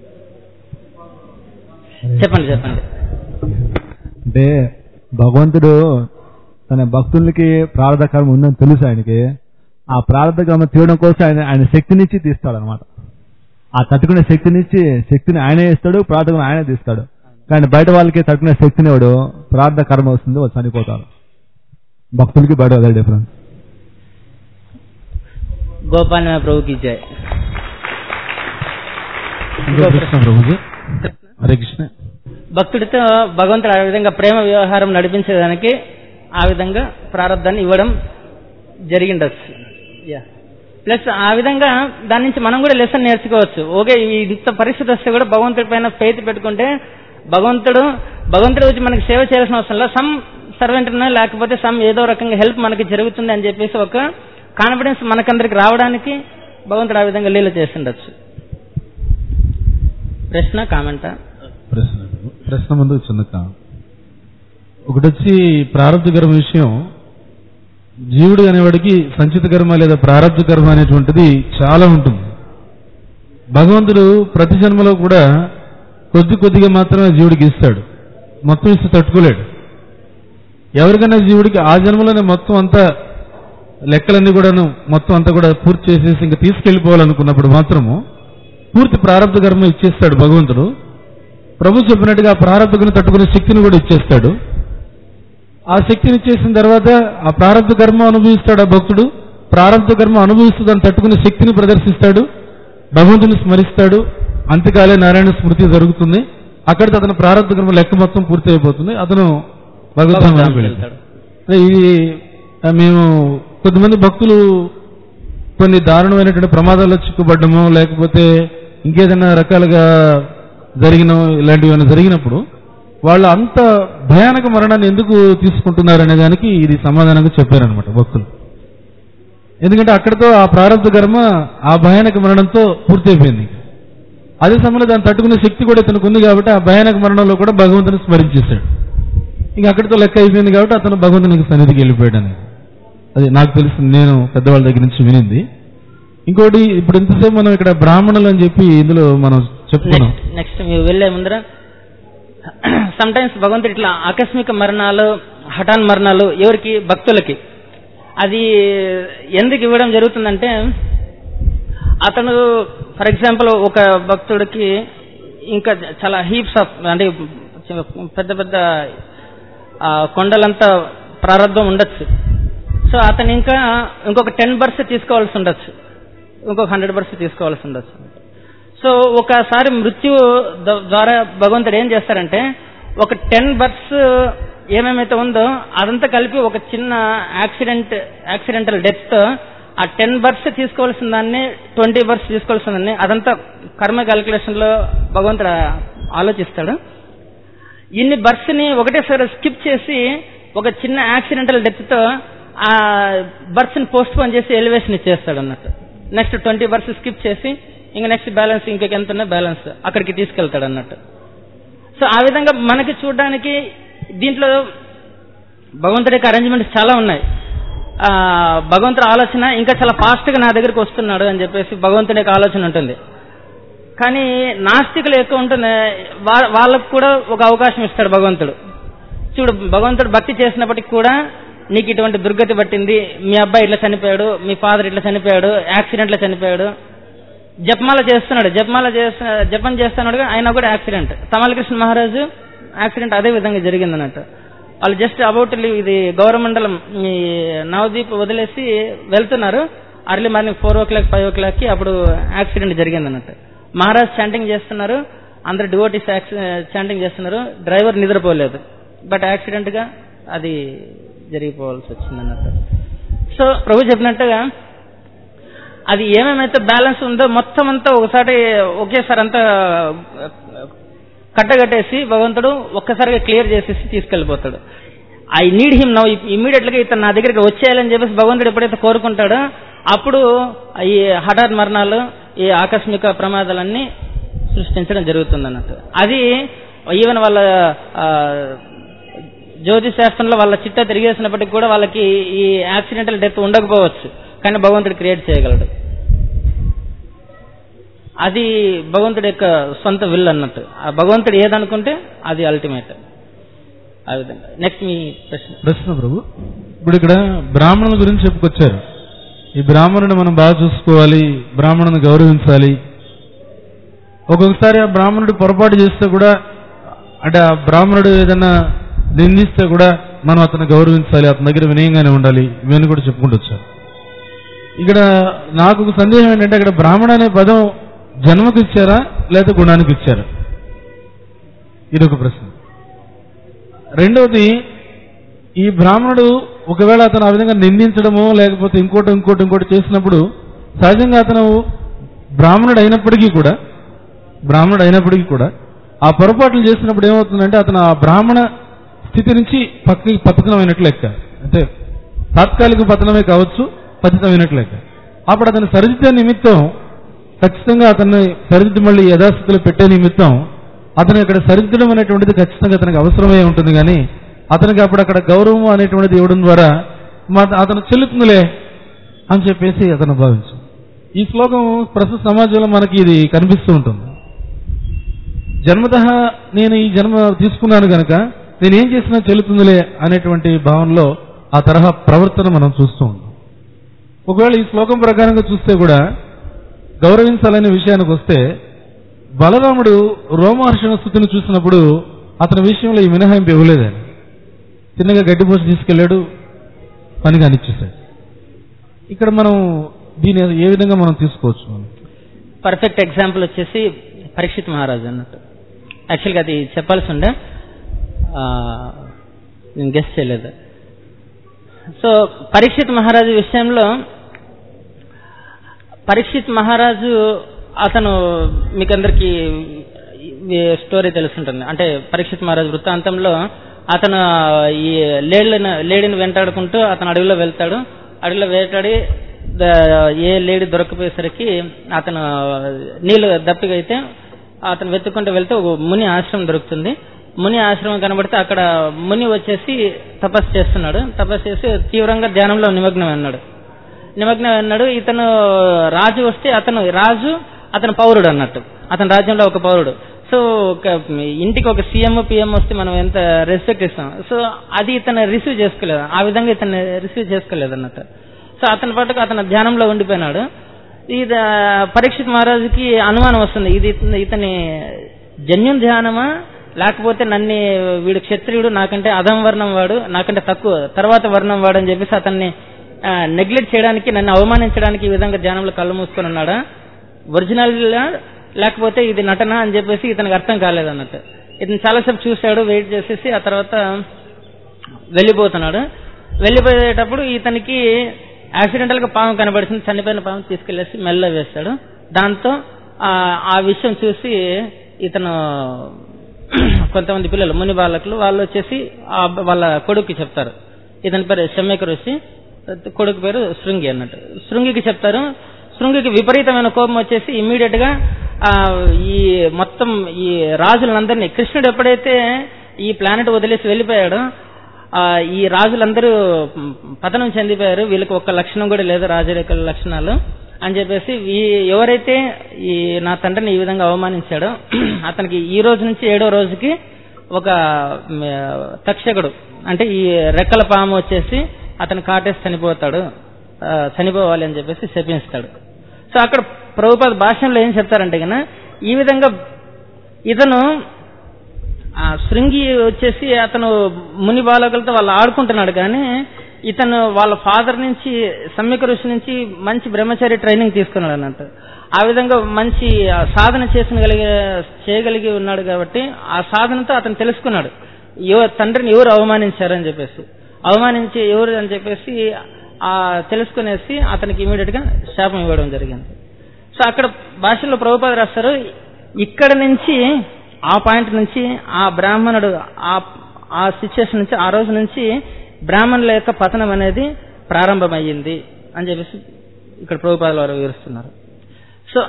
చెప్పండి చెప్పండి అంటే భగవంతుడు తన భక్తులకి ప్రారంభ కర్మ ఉందని తెలుసు ఆయనకి ఆ ప్రారంభ కర్మ తీయడం కోసం ఆయన ఆయన శక్తినిచ్చి తీస్తాడు అనమాట ఆ తట్టుకునే శక్తినిచ్చి శక్తిని ఆయనే ఇస్తాడు ప్రార్థన ఆయనే తీస్తాడు కానీ బయట వాళ్ళకి తట్టుకునే శక్తిని వాడు ప్రార్థన కర్మ వస్తుంది వాళ్ళు చనిపోతారు భక్తులకి బయట అదే డిఫరెన్స్ గోపాల్ మే ప్రభుకి జై హరే కృష్ణ ప్రభుజీ హరే కృష్ణ భక్తుడితో భగవంతుడు ఆ విధంగా ప్రేమ వ్యవహారం నడిపించేదానికి ఆ విధంగా ప్రారంధాన్ని ఇవ్వడం జరిగిండొచ్చు యా ప్లస్ ఆ విధంగా దాని నుంచి మనం కూడా లెసన్ నేర్చుకోవచ్చు ఓకే ఈ ఇంత పరిస్థితి వస్తే కూడా భగవంతుడి పైన ఫెయిత్ పెట్టుకుంటే భగవంతుడు భగవంతుడు వచ్చి మనకి సేవ చేయాల్సిన అవసరం లేదు సమ్ సర్వెంట్ లేకపోతే సమ్ ఏదో రకంగా హెల్ప్ మనకి జరుగుతుంది అని చెప్పేసి ఒక కాన్ఫిడెన్స్ మనకందరికి రావడానికి భగవంతుడు ఆ విధంగా లీల చేసిండొచ్చు ప్రశ్న కామెంటా ప్రశ్న ప్రశ్న ముందు చిన్న కా- ఒకటి వచ్చి ప్రారంభ కర్మ విషయం జీవుడు అనేవాడికి సంచిత కర్మ లేదా ప్రారంభ కర్మ అనేటువంటిది చాలా ఉంటుంది భగవంతుడు ప్రతి జన్మలో కూడా కొద్ది కొద్దిగా మాత్రమే జీవుడికి ఇస్తాడు మొత్తం ఇస్తే తట్టుకోలేడు ఎవరికైనా జీవుడికి ఆ జన్మలోనే మొత్తం అంతా లెక్కలన్నీ కూడాను మొత్తం అంతా కూడా పూర్తి చేసేసి ఇంకా తీసుకెళ్లిపోవాలనుకున్నప్పుడు మాత్రము పూర్తి ప్రారంభ కర్మ ఇచ్చేస్తాడు భగవంతుడు ప్రభు చెప్పినట్టుగా ఆ ప్రారంభకుని తట్టుకునే శక్తిని కూడా ఇచ్చేస్తాడు ఆ శక్తిని ఇచ్చేసిన తర్వాత ఆ ప్రారంభ కర్మ అనుభవిస్తాడు ఆ భక్తుడు ప్రారంభ కర్మ అనుభవిస్తూ దాన్ని తట్టుకునే శక్తిని ప్రదర్శిస్తాడు భగవంతుని స్మరిస్తాడు అంత్యకాలే నారాయణ స్మృతి జరుగుతుంది అక్కడితో అతని ప్రారంభ కర్మ లెక్క మొత్తం పూర్తి అయిపోతుంది అతను భగవద్ధామానికి భగవద్ధామానికి వెళ్తాడు వెళ్తాడు. ఇది ఆ, మేము కొద్దిమంది భక్తులు కొన్ని దారుణమైనటువంటి ప్రమాదాల్లో చిక్కుపడ్డము లేకపోతే ఇంకేదైనా రకాలుగా జరిగిన ఇలాంటివి ఏమైనా జరిగినప్పుడు వాళ్ళు అంత భయానక మరణాన్ని ఎందుకు తీసుకుంటున్నారు అనే దానికి ఇది సమాధానంగా చెప్పారనమాట భక్తులు ఎందుకంటే అక్కడితో ఆ ప్రారంభ కర్మ ఆ భయానక మరణంతో పూర్తయిపోయింది అదే సమయంలో దాన్ని తట్టుకునే శక్తి కూడా ఇతనికి ఉంది కాబట్టి ఆ భయానక మరణంలో కూడా భగవంతుని స్మరించేశాడు ఇంకా అక్కడితో లెక్క అయిపోయింది కాబట్టి అతను భగవంతునికి సన్నిధికి వెళ్ళిపోయాడు అనేది అది నాకు తెలిసింది నేను పెద్దవాళ్ళ దగ్గర నుంచి వినింది ఇంకోటి ఇప్పుడు ఎంతసేపు మనం ఇక్కడ బ్రాహ్మణులు అని చెప్పి ఇందులో మనం చెప్పుకున్నాం నెక్స్ట్ నెక్స్ట్ మీరు వెళ్ళే ముందర సమ్ టైమ్స్ భగవంతుడు ఇట్లా ఆకస్మిక మరణాలు హఠాన్ మరణాలు ఎవరికి భక్తులకి అది ఎందుకు ఇవ్వడం జరుగుతుందంటే అతను ఫర్ ఎగ్జాంపుల్ ఒక భక్తుడికి ఇంకా చాలా హీప్స్ ఆఫ్ అంటే పెద్ద పెద్ద ఆ, కొండలంతా ప్రారంభం ఉండొచ్చు సో అతను ఇంకా ఇంకొక టెన్ బర్స్ తీసుకోవాల్సి ఉండొచ్చు ఇంకొక హండ్రెడ్ బర్స్ తీసుకోవాల్సి ఉండొచ్చు సో ఒకసారి మృత్యు ద- ద్వారా భగవంతుడు ఏం చేస్తారంటే ఒక టెన్ బర్స్ ఏమేమైతే ఉందో అదంతా కలిపి ఒక చిన్న యాక్సిడెంట్ యాక్సిడెంటల్ డెత్ ఆ టెన్ బర్స్ తీసుకోవాల్సిన దాన్ని ట్వంటీ బర్స్ తీసుకోవాల్సిన దాన్ని అదంతా కర్మ క్యాలిక్యులేషన్ లో భగవంతుడు ఆలోచిస్తాడు ఇన్ని బర్స్ ని ఒకటేసారి స్కిప్ చేసి ఒక చిన్న యాక్సిడెంటల్ డెత్ తో ఆ బర్స్ ని పోస్ట్ పోన్ చేసి ఎలివేషన్ ఇచ్చేస్తాడు అన్నట్టు నెక్స్ట్ ట్వంటీ బర్స్ స్కిప్ చేసి ఇంకా నెక్స్ట్ బ్యాలెన్స్ ఇంకొక ఎంత ఉన్నా బ్యాలెన్స్ అక్కడికి తీసుకెళ్తాడు అన్నట్టు సో ఆ విధంగా మనకి చూడడానికి దీంట్లో భగవంతుడి యొక్క అరేంజ్మెంట్స్ చాలా ఉన్నాయి ఆ, భగవంతుడి ఆలోచన ఇంకా చాలా ఫాస్ట్ గా నా దగ్గరికి వస్తున్నాడు అని చెప్పేసి భగవంతుడి యొక్క ఆలోచన ఉంటుంది కానీ నాస్తికులు ఎక్కువ ఉంటుంది వా- వాళ్ళకు కూడా ఒక అవకాశం ఇస్తాడు భగవంతుడు చూడు భగవంతుడు భక్తి చేసినప్పటికి కూడా నీకు ఇటువంటి దుర్గతి పట్టింది మీ అబ్బాయి ఇట్లా చనిపోయాడు మీ ఫాదర్ ఇట్లా చనిపోయాడు యాక్సిడెంట్ లో చనిపోయాడు జపమాల చేస్తున్నాడు జపమాల చేస్తున్న జపం చేస్తున్నాడు ఆయన కూడా యాక్సిడెంట్ తమలకృష్ణ మహారాజు యాక్సిడెంట్ అదే విధంగా జరిగింది అన్నట్టు వాళ్ళు జస్ట్ అబౌట్ ఇది గౌరమండలం ఈ నవదీప్ వదిలేసి వెళ్తున్నారు early morning four o'clock five o'clock కి అప్పుడు యాక్సిడెంట్ జరిగింది అన్నట్టు మహారాజ్ చాంటింగ్ చేస్తున్నారు అందరు డివోటీస్ చాంటింగ్ చేస్తున్నారు డ్రైవర్ నిద్రపోలేదు బట్ యాక్సిడెంట్ గా అది జరిగిపోవాల్సి వచ్చింది అన్నట్టు సో ప్రభు చెప్పినట్టుగా అది ఏమేమైతే బ్యాలెన్స్ ఉందో మొత్తం అంతా ఒకసారి ఒకేసారి అంతా కట్టగట్టేసి భగవంతుడు ఒక్కసారిగా క్లియర్ చేసేసి తీసుకెళ్లిపోతాడు I need him now immediate గా ఇతను నా దగ్గరికి వచ్చేయాలని చెప్పేసి భగవంతుడు ఎప్పుడైతే కోరుకుంటాడో అప్పుడు ఈ హఠాత్ మరణాలు ఈ ఆకస్మిక ప్రమాదాలన్నీ సృష్టించడం జరుగుతుంది అన్నట్టు అది ఈవెన్ వాళ్ళ ఆ, జ్యోతిష్ శాస్త్రంలో వాళ్ళ చిట్ట తిరిగేసినప్పటికీ కూడా వాళ్ళకి ఈ యాక్సిడెంటల్ డెత్ ఉండకపోవచ్చు కానీ భగవంతుడు క్రియేట్ చేయగలడు అది భగవంతుడి యొక్క సొంత విల్ అన్నట్టు ఆ భగవంతుడు ఏదనుకుంటే అది అల్టిమేట్ ఆ విధంగా నెక్స్ట్ మీ ప్రశ్న ప్రశ్న ప్రభు ఇప్పుడు ఇక్కడ బ్రాహ్మణుల గురించి చెప్పుకొచ్చారు ఈ బ్రాహ్మణుని మనం బాగా చూసుకోవాలి బ్రాహ్మణుని గౌరవించాలి ఒక్కొక్కసారి ఆ బ్రాహ్మణుడు పొరపాటు చేస్తే కూడా అంటే ఆ బ్రాహ్మణుడు ఏదైనా నిందిస్తే కూడా మనం అతన్ని గౌరవించాలి అతని దగ్గర వినయంగానే ఉండాలి ఇవన్నీ కూడా చెప్పుకుంటూ వచ్చారు ఇక్కడ నాకు ఒక సందేహం ఏంటంటే అక్కడ బ్రాహ్మణ అనే పదం జన్మకు ఇచ్చారా లేదా గుణానికి ఇచ్చారా ఇది ఒక ప్రశ్న రెండవది ఈ బ్రాహ్మణుడు ఒకవేళ అతను ఆ విధంగా నిందించడమో లేకపోతే ఇంకోటి ఇంకోటి ఇంకోటి చేసినప్పుడు సహజంగా అతను బ్రాహ్మణుడు అయినప్పటికీ కూడా బ్రాహ్మణుడు అయినప్పటికీ కూడా ఆ పొరపాట్లు చేసినప్పుడు ఏమవుతుందంటే అతను ఆ బ్రాహ్మణ స్థితి నుంచి పక్కకి పతనమైనట్లు లెక్క అంటే తాత్కాలిక పతనమే కావచ్చు పతితమైనట్లు లెక్క అప్పుడు అతను సరిదిద్దే నిమిత్తం ఖచ్చితంగా అతన్ని సరిదిద్ది మళ్ళీ యథాస్థితిలో పెట్టే నిమిత్తం అతను ఇక్కడ సరిదిద్దడం అనేటువంటిది ఖచ్చితంగా అతనికి అవసరమై ఉంటుంది కానీ అతనికి అప్పుడు అక్కడ గౌరవం అనేటువంటిది ఇవ్వడం ద్వారా మా- అతను చెల్లుతుందిలే అని చెప్పేసి అతను భావించు ఈ శ్లోకం ప్రస్తుత సమాజంలో మనకి ఇది కనిపిస్తూ ఉంటుంది జన్మత నేను ఈ జన్మ తీసుకున్నాను గనక నేను ఏం చేసినా చెల్లుతుందిలే అనేటువంటి భావనలో ఆ తరహా ప్రవర్తన మనం చూస్తూ ఉంటాం ఒకవేళ ఈ శ్లోకం ప్రకారంగా చూస్తే కూడా గౌరవించాలనే విషయానికి వస్తే బలరాముడు రోమహర్షణ స్థుతిని చూసినప్పుడు అతని విషయంలో ఈ మినహాయింపు ఇవ్వలేదని చిన్నగా గడ్డిపోసి తీసుకెళ్లాడు పని కానిచ్చేశాడు ఇక్కడ మనం దీని ఏ విధంగా మనం తీసుకోవచ్చు మనం పర్ఫెక్ట్ ఎగ్జాంపుల్ వచ్చేసి పరీక్షిత్ మహారాజు అన్నట్టు యాక్చువల్గా అది చెప్పాల్సి ఉండే ఆ, నేను గెస్ట్ చేయలేదు సో పరీక్షిత్ మహారాజు విషయంలో పరీక్షిత్ మహారాజు అతను మీకందరికి స్టోరీ తెలుసుంటుంది అంటే పరీక్షిత్ మహారాజు వృత్తాంతంలో అతను ఈ లేడిని లేడీని వెంటాడుకుంటూ అతను అడవిలో వెళ్తాడు అడవిలో వేటాడి ద- ఏ లేడీ దొరకపోయేసరికి అతను నీళ్లు దప్పిగా అయితే అతను వెతుక్కుంటూ వెళ్తే ఒక ముని ఆశ్రమం దొరుకుతుంది ముని ఆశ్రమం కనబడితే అక్కడ ముని వచ్చేసి తపస్సు చేస్తున్నాడు తపస్సు చేసి తీవ్రంగా ధ్యానంలో నిమగ్నం అన్నాడు నిమగ్నం అన్నాడు ఇతను రాజు వస్తే అతను రాజు అతను పౌరుడు అన్నట్టు అతని రాజ్యంలో ఒక పౌరుడు సో ఒక ఇంటికి ఒక సీఎం పిఎం వస్తే మనం ఎంత రెస్పెక్ట్ ఇస్తాం సో అది ఇతను రిసీవ్ చేసుకోలేదు ఆ విధంగా ఇతను రిసీవ్ చేసుకోలేదు అన్నట్టు సో అతని పాటుకు అతను ధ్యానంలో ఉండిపోయినాడు ఇది ఆ, పరీక్షిత్ మహారాజుకి అనుమానం వస్తుంది ఇది ఇతని- ఇతని జన్యున్ ధ్యానమా లేకపోతే నన్ను వీడు క్షత్రియుడు నాకంటే అధం వర్ణం వాడు నాకంటే తక్కువ తర్వాత వర్ణం వాడు అని చెప్పేసి అతన్ని నెగ్లెక్ట్ చేయడానికి నన్ను అవమానించడానికి ఈ విధంగా ధ్యానంలో కళ్ళు మూసుకొని ఉన్నాడా ఒరిజినల్ లేకపోతే ఇది నటన అని చెప్పేసి ఇతనికి అర్థం కాలేదు అన్నట్టు ఇతను చాలాసేపు చూశాడు వెయిట్ చేసేసి ఆ తర్వాత వెళ్ళిపోతున్నాడు వెళ్ళిపోయేటప్పుడు ఇతనికి యాక్సిడెంటల్ గా పాము కనబడిసింది చనిపోయిన పాము తీసుకెళ్లేసి మెల్ల వేస్తాడు దాంతో ఆ ఆ విషయం చూసి ఇతను కొంతమంది పిల్లలు ముని బాలకులు వాళ్ళు వచ్చేసి ఆ అబ్బ- వాళ్ళ కొడుకుకి చెప్తారు ఇతని పేరు షమ్మేక ఋషి కొడుకు పేరు శృంగి అన్నట్టు శృంగికి చెప్తారు శృంగికి విపరీతమైన కోపం వచ్చేసి ఇమ్మీడియట్ గా ఆ, ఈ మొత్తం ఈ రాజులందరినీ కృష్ణుడు ఎప్పుడైతే ఈ ప్లానెట్ వదిలేసి వెళ్ళిపోయాడో ఆ, ఈ రాజులందరూ మ్, పతనం చెందిపోయారు వీళ్ళకి ఒక్క లక్షణం కూడా లేదు రాజరేఖ లక్షణాలు అని చెప్పేసి ఈ ఎవరైతే ఈ నా తండ్రిని ఈ విధంగా అవమానించాడో అతనికి ఈ రోజు నుంచి ఏడో రోజుకి ఒక మ్, తక్షకుడు అంటే ఈ రెక్కల పాము వచ్చేసి అతను కాటేసి చనిపోతాడు ఆ, చనిపోవాలి అని చెప్పేసి శపిస్తాడు సో అక్కడ ప్రభుపాద భాషలో ఏం చెప్తారంటే కన్నా ఈ విధంగా ఇతను ఆ శృంగి వచ్చేసి అతను ముని బాలకులతో వాళ్ళు ఆడుకుంటున్నాడు కానీ ఇతను వాళ్ళ ఫాదర్ నుంచి సమ్యక ఋషి నుంచి మంచి బ్రహ్మచారి ట్రైనింగ్ తీసుకున్నాడు అన్నట్టు ఆ విధంగా మంచి ఆ, సాధన చేసినగలిగే చేయగలిగి ఉన్నాడు కాబట్టి ఆ సాధనతో అతను తెలుసుకున్నాడు ఎవరు తండ్రిని ఎవరు అవమానించారని చెప్పేసి అవమానించి ఎవరు అని చెప్పేసి ఆ తెలుసుకునేసి అతనికి ఇమీడియట్ గా శాపం ఇవ్వడం జరిగింది సో అక్కడ భాషలో ప్రభుపాద రాస్తారు ఇక్కడ నుంచి ఆ పాయింట్ నుంచి ఆ బ్రాహ్మణుడు ఆ ఆ సిచ్యుయేషన్ నుంచి ఆ రోజు నుంచి బ్రాహ్మణుల యొక్క పతనం అనేది ప్రారంభమయ్యింది అని చెప్పేసి ఇక్కడ ప్రభుపాదుల వారు వివరిస్తున్నారు సో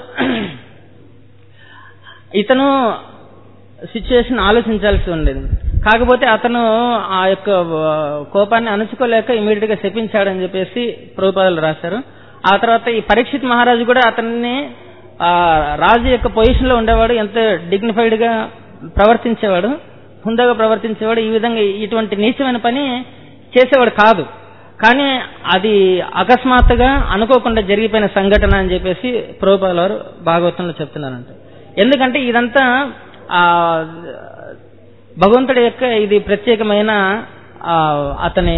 ఇతను సిచ్యుయేషన్ ఆలోచించాల్సి ఉండేది కాకపోతే అతను ఆ యొక్క ఆ, కోపాన్ని అణుచుకోలేక ఇమీడియట్ గా శపించాడని చెప్పేసి ప్రభుపాదులు రాశారు ఆ తర్వాత ఈ పరీక్షిత్ మహారాజు కూడా అతన్ని ఆ రాజు యొక్క పొజిషన్ లో ఉండేవాడు ఎంత డిగ్నిఫైడ్ గా ప్రవర్తించేవాడు హుందాగా ప్రవర్తించేవాడు ఈ విధంగా ఇటువంటి నీచమైన పని చేసేవాడు కాదు కానీ అది అకస్మాత్తుగా అనుకోకుండా జరిగిపోయిన సంఘటన అని చెప్పేసి ప్రభుపాదుల వారు భాగవతంలో చెప్తున్నారంట ఎందుకంటే ఇదంతా ఆ భగవంతుడి యొక్క ఇది ప్రత్యేకమైన ఆ, అతని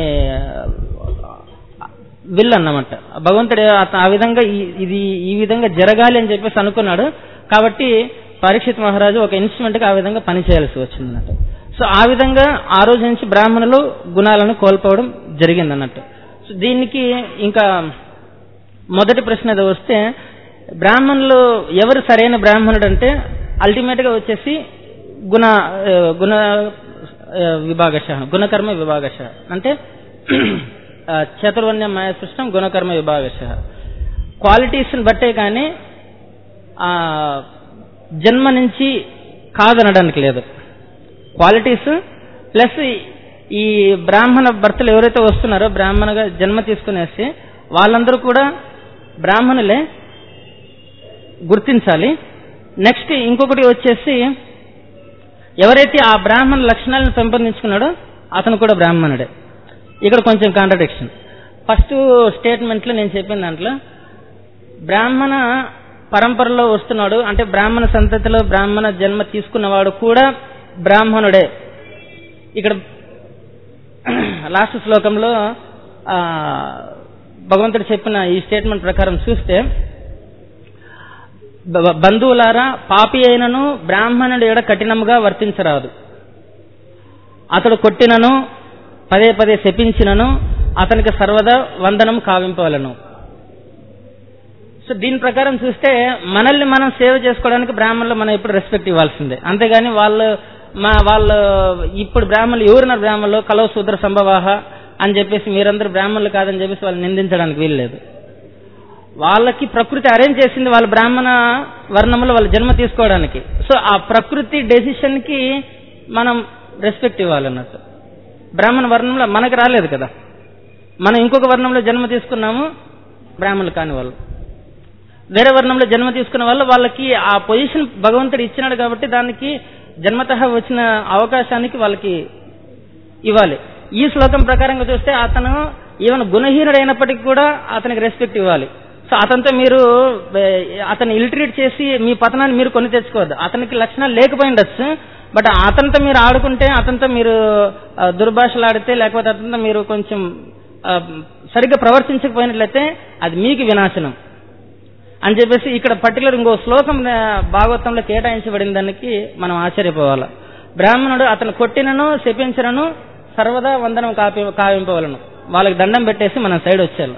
విల్ అన్నమాట భగవంతుడు అత- ఆ విధంగా ఈ- ఇది ఈ విధంగా జరగాలి అని చెప్పేసి అనుకున్నాడు కాబట్టి పరీక్షిత్ మహారాజు ఒక ఇన్స్ట్రుమెంట్ గా ఆ విధంగా పని చేయాల్సి వచ్చింది అన్నట్టు సో ఆ విధంగా ఆ రోజు నుంచి బ్రాహ్మణులు గుణాలను కోల్పోవడం జరిగింది అన్నట్టు సో దీనికి ఇంకా మొదటి ప్రశ్న ఏదో వస్తే బ్రాహ్మణులు ఎవరు సరైన బ్రాహ్మణుడు అంటే అల్టిమేట్ గా వచ్చేసి గుణ ఆ, గుణ ఆ, విభాగశ గుణకర్మ విభాగశ అంటే ఆ, చతుర్వర్ణ మాయ సృష్టం గుణకర్మ విభాగశ క్వాలిటీస్ బట్టే కానీ ఆ జన్మ నుంచి కాదనడానికి లేదు క్వాలిటీస్ ప్లస్ ఈ బ్రాహ్మణ భర్తలు ఎవరైతే వస్తున్నారో బ్రాహ్మణగా జన్మ తీసుకునేసి వాళ్ళందరూ కూడా బ్రాహ్మణులే గుర్తించాలి నెక్స్ట్ ఇంకొకటి వచ్చేసి ఎవరైతే ఆ బ్రాహ్మణ లక్షణాలను పెంపొందించుకున్నాడో అతను కూడా బ్రాహ్మణుడే ఇక్కడ కొంచెం కాంట్రడిక్షన్ ఫస్ట్ స్టేట్మెంట్ లో నేను చెప్పిన దాంట్లో బ్రాహ్మణ పరంపరలో వస్తున్నాడు అంటే బ్రాహ్మణ సంతతిలో బ్రాహ్మణ జన్మ తీసుకున్నవాడు కూడా బ్రాహ్మణుడే ఇక్కడ లాస్ట్ శ్లోకంలో ఆ, భగవంతుడు చెప్పిన ఈ స్టేట్మెంట్ ప్రకారం చూస్తే బ- బంధువులారా పాపి అయినను బ్రాహ్మణుడు ఎడ కఠినముగా వర్తించరాదు అతడు కొట్టినను పదే పదే శపించినను అతనికి సర్వదా వందనం కావింపవలను సో దీని ప్రకారం చూస్తే మనల్ని మనం సేవ చేసుకోవడానికి బ్రాహ్మణులు మనం ఎప్పుడు రెస్పెక్ట్ ఇవ్వాల్సిందే అంతేగాని వాళ్ళు మా వాళ్ళు ఇప్పుడు బ్రాహ్మణులు ఎవరున్నారు బ్రాహ్మణులు కలవ శూద్ర సంభవాహ అని చెప్పేసి మీరందరూ బ్రాహ్మణులు కాదని చెప్పేసి వాళ్ళు నిందించడానికి వీల్లేదు వాళ్ళకి ప్రకృతి అరేంజ్ చేసింది వాళ్ళ బ్రాహ్మణ వర్ణంలో వాళ్ళ జన్మ తీసుకోవడానికి సో ఆ ప్రకృతి డెసిషన్ కి మనం రెస్పెక్ట్ ఇవ్వాలన్నట్టు బ్రాహ్మణ వర్ణంలో మనకు రాలేదు కదా మనం ఇంకొక వర్ణంలో జన్మ తీసుకున్నాము బ్రాహ్మణులు కాని వాళ్ళు వేరే వర్ణంలో జన్మ తీసుకున్న వాళ్ళు వాళ్ళకి ఆ పొజిషన్ భగవంతుడు ఇచ్చినాడు కాబట్టి దానికి జన్మత వచ్చిన అవకాశానికి వాళ్ళకి ఇవ్వాలి ఈ శ్లోకం ప్రకారంగా చూస్తే అతను ఈవెన్ గుణహీనుడైనప్పటికీ కూడా అతనికి రెస్పెక్ట్ ఇవ్వాలి సో అతనితో మీరు ఏ, అతన్ని ఇల్ట్రీట్ చేసి మీ పతనాన్ని మీరు కొని తెచ్చుకోవద్దు అతనికి లక్షణాలు లేకపోయి ఉండొచ్చు బట్ అతనితో మీరు ఆడుకుంటే అతనితో మీరు ఆ, దుర్భాషలు ఆడితే లేకపోతే అతనితో మీరు కొంచెం ఆ, సరిగ్గా ప్రవర్తించకపోయినట్లయితే అది మీకు వినాశనం అని చెప్పేసి ఇక్కడ పర్టికులర్ ఇంకో శ్లోకం ఆ, భాగవతంలో కేటాయించబడిన దానికి మనం ఆశ్చర్యపోవాలి బ్రాహ్మణుడు అతను కొట్టినను శపించినను సర్వదా వందనం కాపి కావింపవలను వాళ్ళకి దండం పెట్టేసి మన సైడ్ వచ్చేయాలి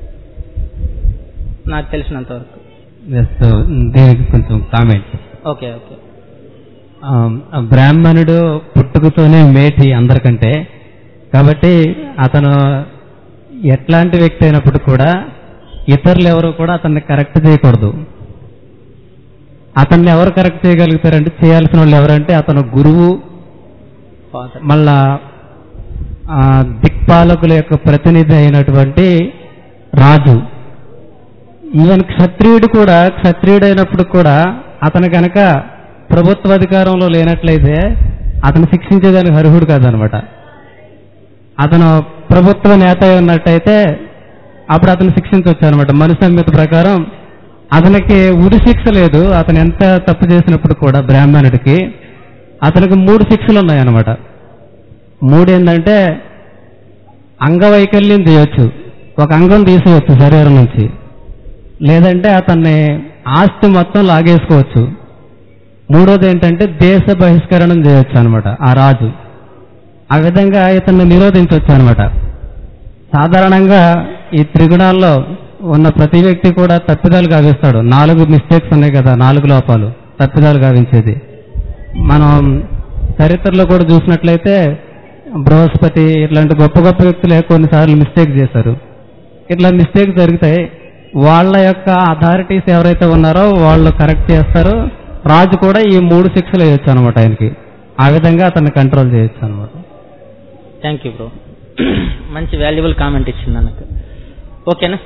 నాకు తెలిసినంత వరకు జస్ట్ దీనికి కొంచెం కామెంట్ ఓకే ఓకే బ్రాహ్మణుడు పుట్టుకతోనే మేటి అందరికంటే కాబట్టి అతను ఎట్లాంటి వ్యక్తి అయినప్పుడు కూడా ఇతరులు ఎవరు కూడా అతన్ని కరెక్ట్ చేయకూడదు అతన్ని ఎవరు కరెక్ట్ చేయగలుగుతారంటే చేయాల్సిన వాళ్ళు ఎవరంటే అతను గురువు ఫాదర్ మళ్ళా ఆ, దిక్పాలకుల యొక్క ప్రతినిధి అయినటువంటి రాజు ఈవెన్ క్షత్రియుడు కూడా క్షత్రియుడు అయినప్పుడు కూడా అతను కనుక ప్రభుత్వ అధికారంలో లేనట్లయితే అతను శిక్షించేదానికి అర్హుడు కాదనమాట అతను ప్రభుత్వ నేత అయి ఉన్నట్టయితే అప్పుడు అతను శిక్షించవచ్చు అనమాట మనుసంహిత ప్రకారం అతనికి ఉరి శిక్ష లేదు అతను ఎంత తప్పు చేసినప్పుడు కూడా బ్రాహ్మణుడికి అతనికి మూడు శిక్షలు ఉన్నాయన్నమాట మూడు ఏంటంటే అంగవైకల్యం చేయొచ్చు ఒక అంగం తీసేయచ్చు శరీరం నుంచి లేదంటే అతన్ని ఆస్తి మొత్తం లాగేసుకోవచ్చు మూడోది ఏంటంటే దేశ బహిష్కరణం చేయొచ్చు అనమాట ఆ రాజు ఆ విధంగా ఇతన్ని నిరోధించవచ్చు అనమాట సాధారణంగా ఈ త్రిగుణాల్లో ఉన్న ప్రతి వ్యక్తి కూడా తప్పిదాలు గావిస్తాడు నాలుగు మిస్టేక్స్ ఉన్నాయి కదా నాలుగు లోపాలు తప్పిదాలు గావించేది మనం చరిత్రలో కూడా చూసినట్లయితే బృహస్పతి ఇట్లాంటి గొప్ప గొప్ప వ్యక్తులే కొన్నిసార్లు మిస్టేక్ చేశారు ఇట్లా మిస్టేక్ జరుగుతాయి వాళ్ళ యొక్క అథారిటీస్ ఎవరైతే ఉన్నారో వాళ్ళు కరెక్ట్ చేస్తారు రాజు కూడా ఈ మూడు శిక్షలు వేయొచ్చు అనమాట ఆయనకి ఆ విధంగా అతన్ని కంట్రోల్ చేయొచ్చు అనమాట థ్యాంక్ యూ బ్రో మంచి వాల్యుబుల్ కామెంట్ ఇచ్చింది నాకు ఓకేనా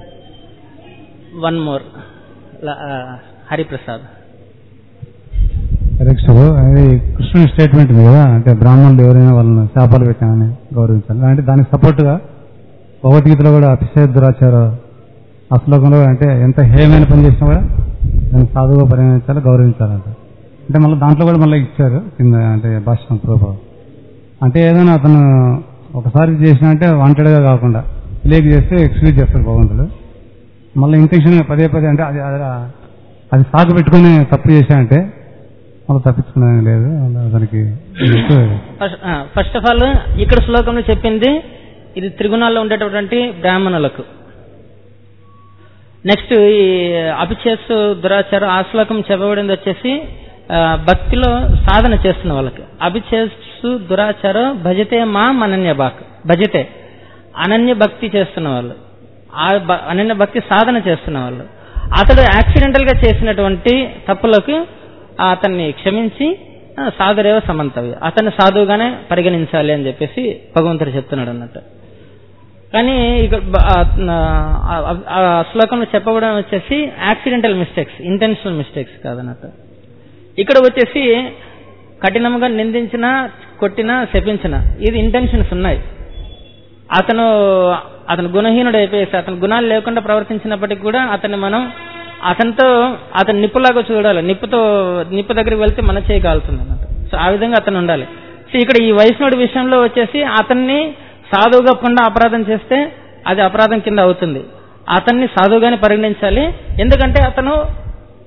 one more Hariprasad correct sir అది కృష్ణుని స్టేట్మెంట్ ఉంది కదా అంటే బ్రాహ్మణులు ఎవరైనా వాళ్ళని శాపాలు పెట్టామని గౌరవించాలి అంటే దానికి సపోర్ట్గా భగవద్గీతలో కూడా అతిశయ దురాచార ఆ శ్లోకంలో అంటే ఎంత హేయమైన పని చేసినా కూడా దాన్ని సాధువుగా పరిగణించాలి గౌరవించాలంట అంటే మళ్ళీ దాంట్లో కూడా మళ్ళీ ఇచ్చారు కింద అంటే భాష ప్రభావం అంటే ఏదైనా అతను ఒకసారి చేసినా అంటే వాంటెడ్గా కాకుండా తెలియక చేస్తే ఎక్స్క్యూజ్ చేస్తాడు భగవంతుడు మళ్ళీ ఇంటెన్షన్ పదే పదే అంటే అది అది అది సాగు పెట్టుకుని తప్పు చేశానంటే మళ్ళీ తప్పించుకునేది లేదు దానికి ఫస్ట్ ఆఫ్ ఆల్ ఇక్కడ శ్లోకంలో చెప్పింది ఇది త్రిగుణాల్లో ఉండేటటువంటి బ్రాహ్మణులకు నెక్స్ట్ ఈ అభిచేసు దురాచారం ఆ శ్లోకం చెప్పబడింది వచ్చేసి ఆ, భక్తిలో సాధన చేస్తున్న వాళ్ళకి అభిచేసు దురాచారం భజతే మా అనన్య బాక్ భజతే అనన్య భక్తి చేస్తున్న వాళ్ళు ఆ బ- అనన్య భక్తి సాధన చేస్తున్న వాళ్ళు అతడు యాక్సిడెంటల్ గా చేసినటువంటి తప్పులకు అతన్ని క్షమించి ఆ, సాధురేవ సమంతవ్య అతన్ని సాధువుగానే పరిగణించాలి అని చెప్పేసి భగవంతుడు చెప్తున్నాడు అన్నట్టు కానీ ఇక్కడ బ- ఆ, ఆ- ఆ శ్లోకంలో చెప్పబడడం వచ్చేసి యాక్సిడెంటల్ మిస్టేక్స్ ఇంటెన్షనల్ మిస్టేక్స్ కాదన్నట్టు ఇక్కడ వచ్చేసి కఠినంగా నిందించిన కొట్టిన శపించిన ఇది ఇంటెన్షన్స్ ఉన్నాయి అతను అతను గుణహీనుడు అయిపోయేసి అతను గుణాలు లేకుండా ప్రవర్తించినప్పటికీ కూడా అతన్ని మనం అతనితో అతను నిప్పులాగా చూడాలి నిప్పుతో నిప్పు దగ్గరికి వెళ్తే మన చేయి కాలుతుంది అన్నమాట సో ఆ విధంగా అతను ఉండాలి సో ఇక్కడ ఈ వైష్ణవుడి విషయంలో వచ్చేసి అతన్ని సాధువుగా పొంద అపరాధం చేస్తే అది అపరాధం కింద అవుతుంది అతన్ని సాధువుగానే పరిగణించాలి ఎందుకంటే అతను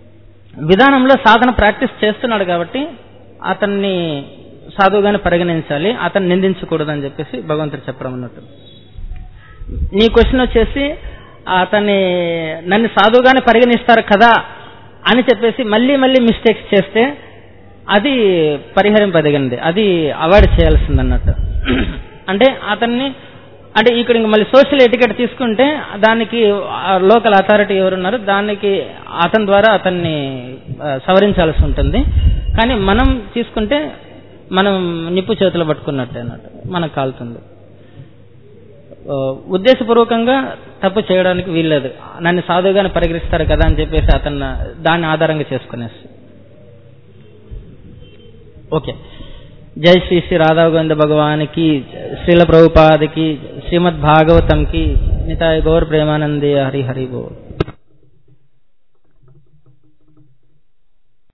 విధానంలో సాధన ప్రాక్టీస్ చేస్తున్నాడు కాబట్టి అతన్ని సాధువుగానే పరిగణించాలి అతన్ని నిందించకూడదని చెప్పేసి భగవంతుడు చెప్పడం అన్నట్టు నీ క్వశ్చన్ వచ్చేసి అతన్ని నన్ను సాధువుగానే పరిగణిస్తారు కదా అని చెప్పేసి మళ్ళీ మళ్ళీ మిస్టేక్స్ చేస్తే అది పరిహరింపదగినది అది అవాయిడ్ చేయాల్సింది అన్నట్టు అంటే అతన్ని అంటే ఇక్కడ ఇంక మళ్ళీ సోషల్ ఎటికెట్ తీసుకుంటే దానికి లోకల్ అథారిటీ ఎవరున్నారు దానికి అతని ద్వారా అతన్ని ఆ, సవరించాల్సి ఉంటుంది కానీ మనం తీసుకుంటే మనం నిప్పు చేతులు పట్టుకున్నట్టే అన్నట్టు మనకు కాలుతుంది ఆ, ఉద్దేశపూర్వకంగా తప్పు చేయడానికి వీల్లేదు నన్ను సాధువుగానే పరిగణిస్తారు కదా అని చెప్పేసి అతను దాన్ని ఆధారంగా చేసుకునేసి ఓకే జై శ్రీ శ్రీ రాధా గోవింద భగవాన్ కి శ్రీల ప్రభుపాద్ కి శ్రీమద్ భాగవతం కి నితాయ గౌర్ ప్రేమానందే హరి హరి బోల్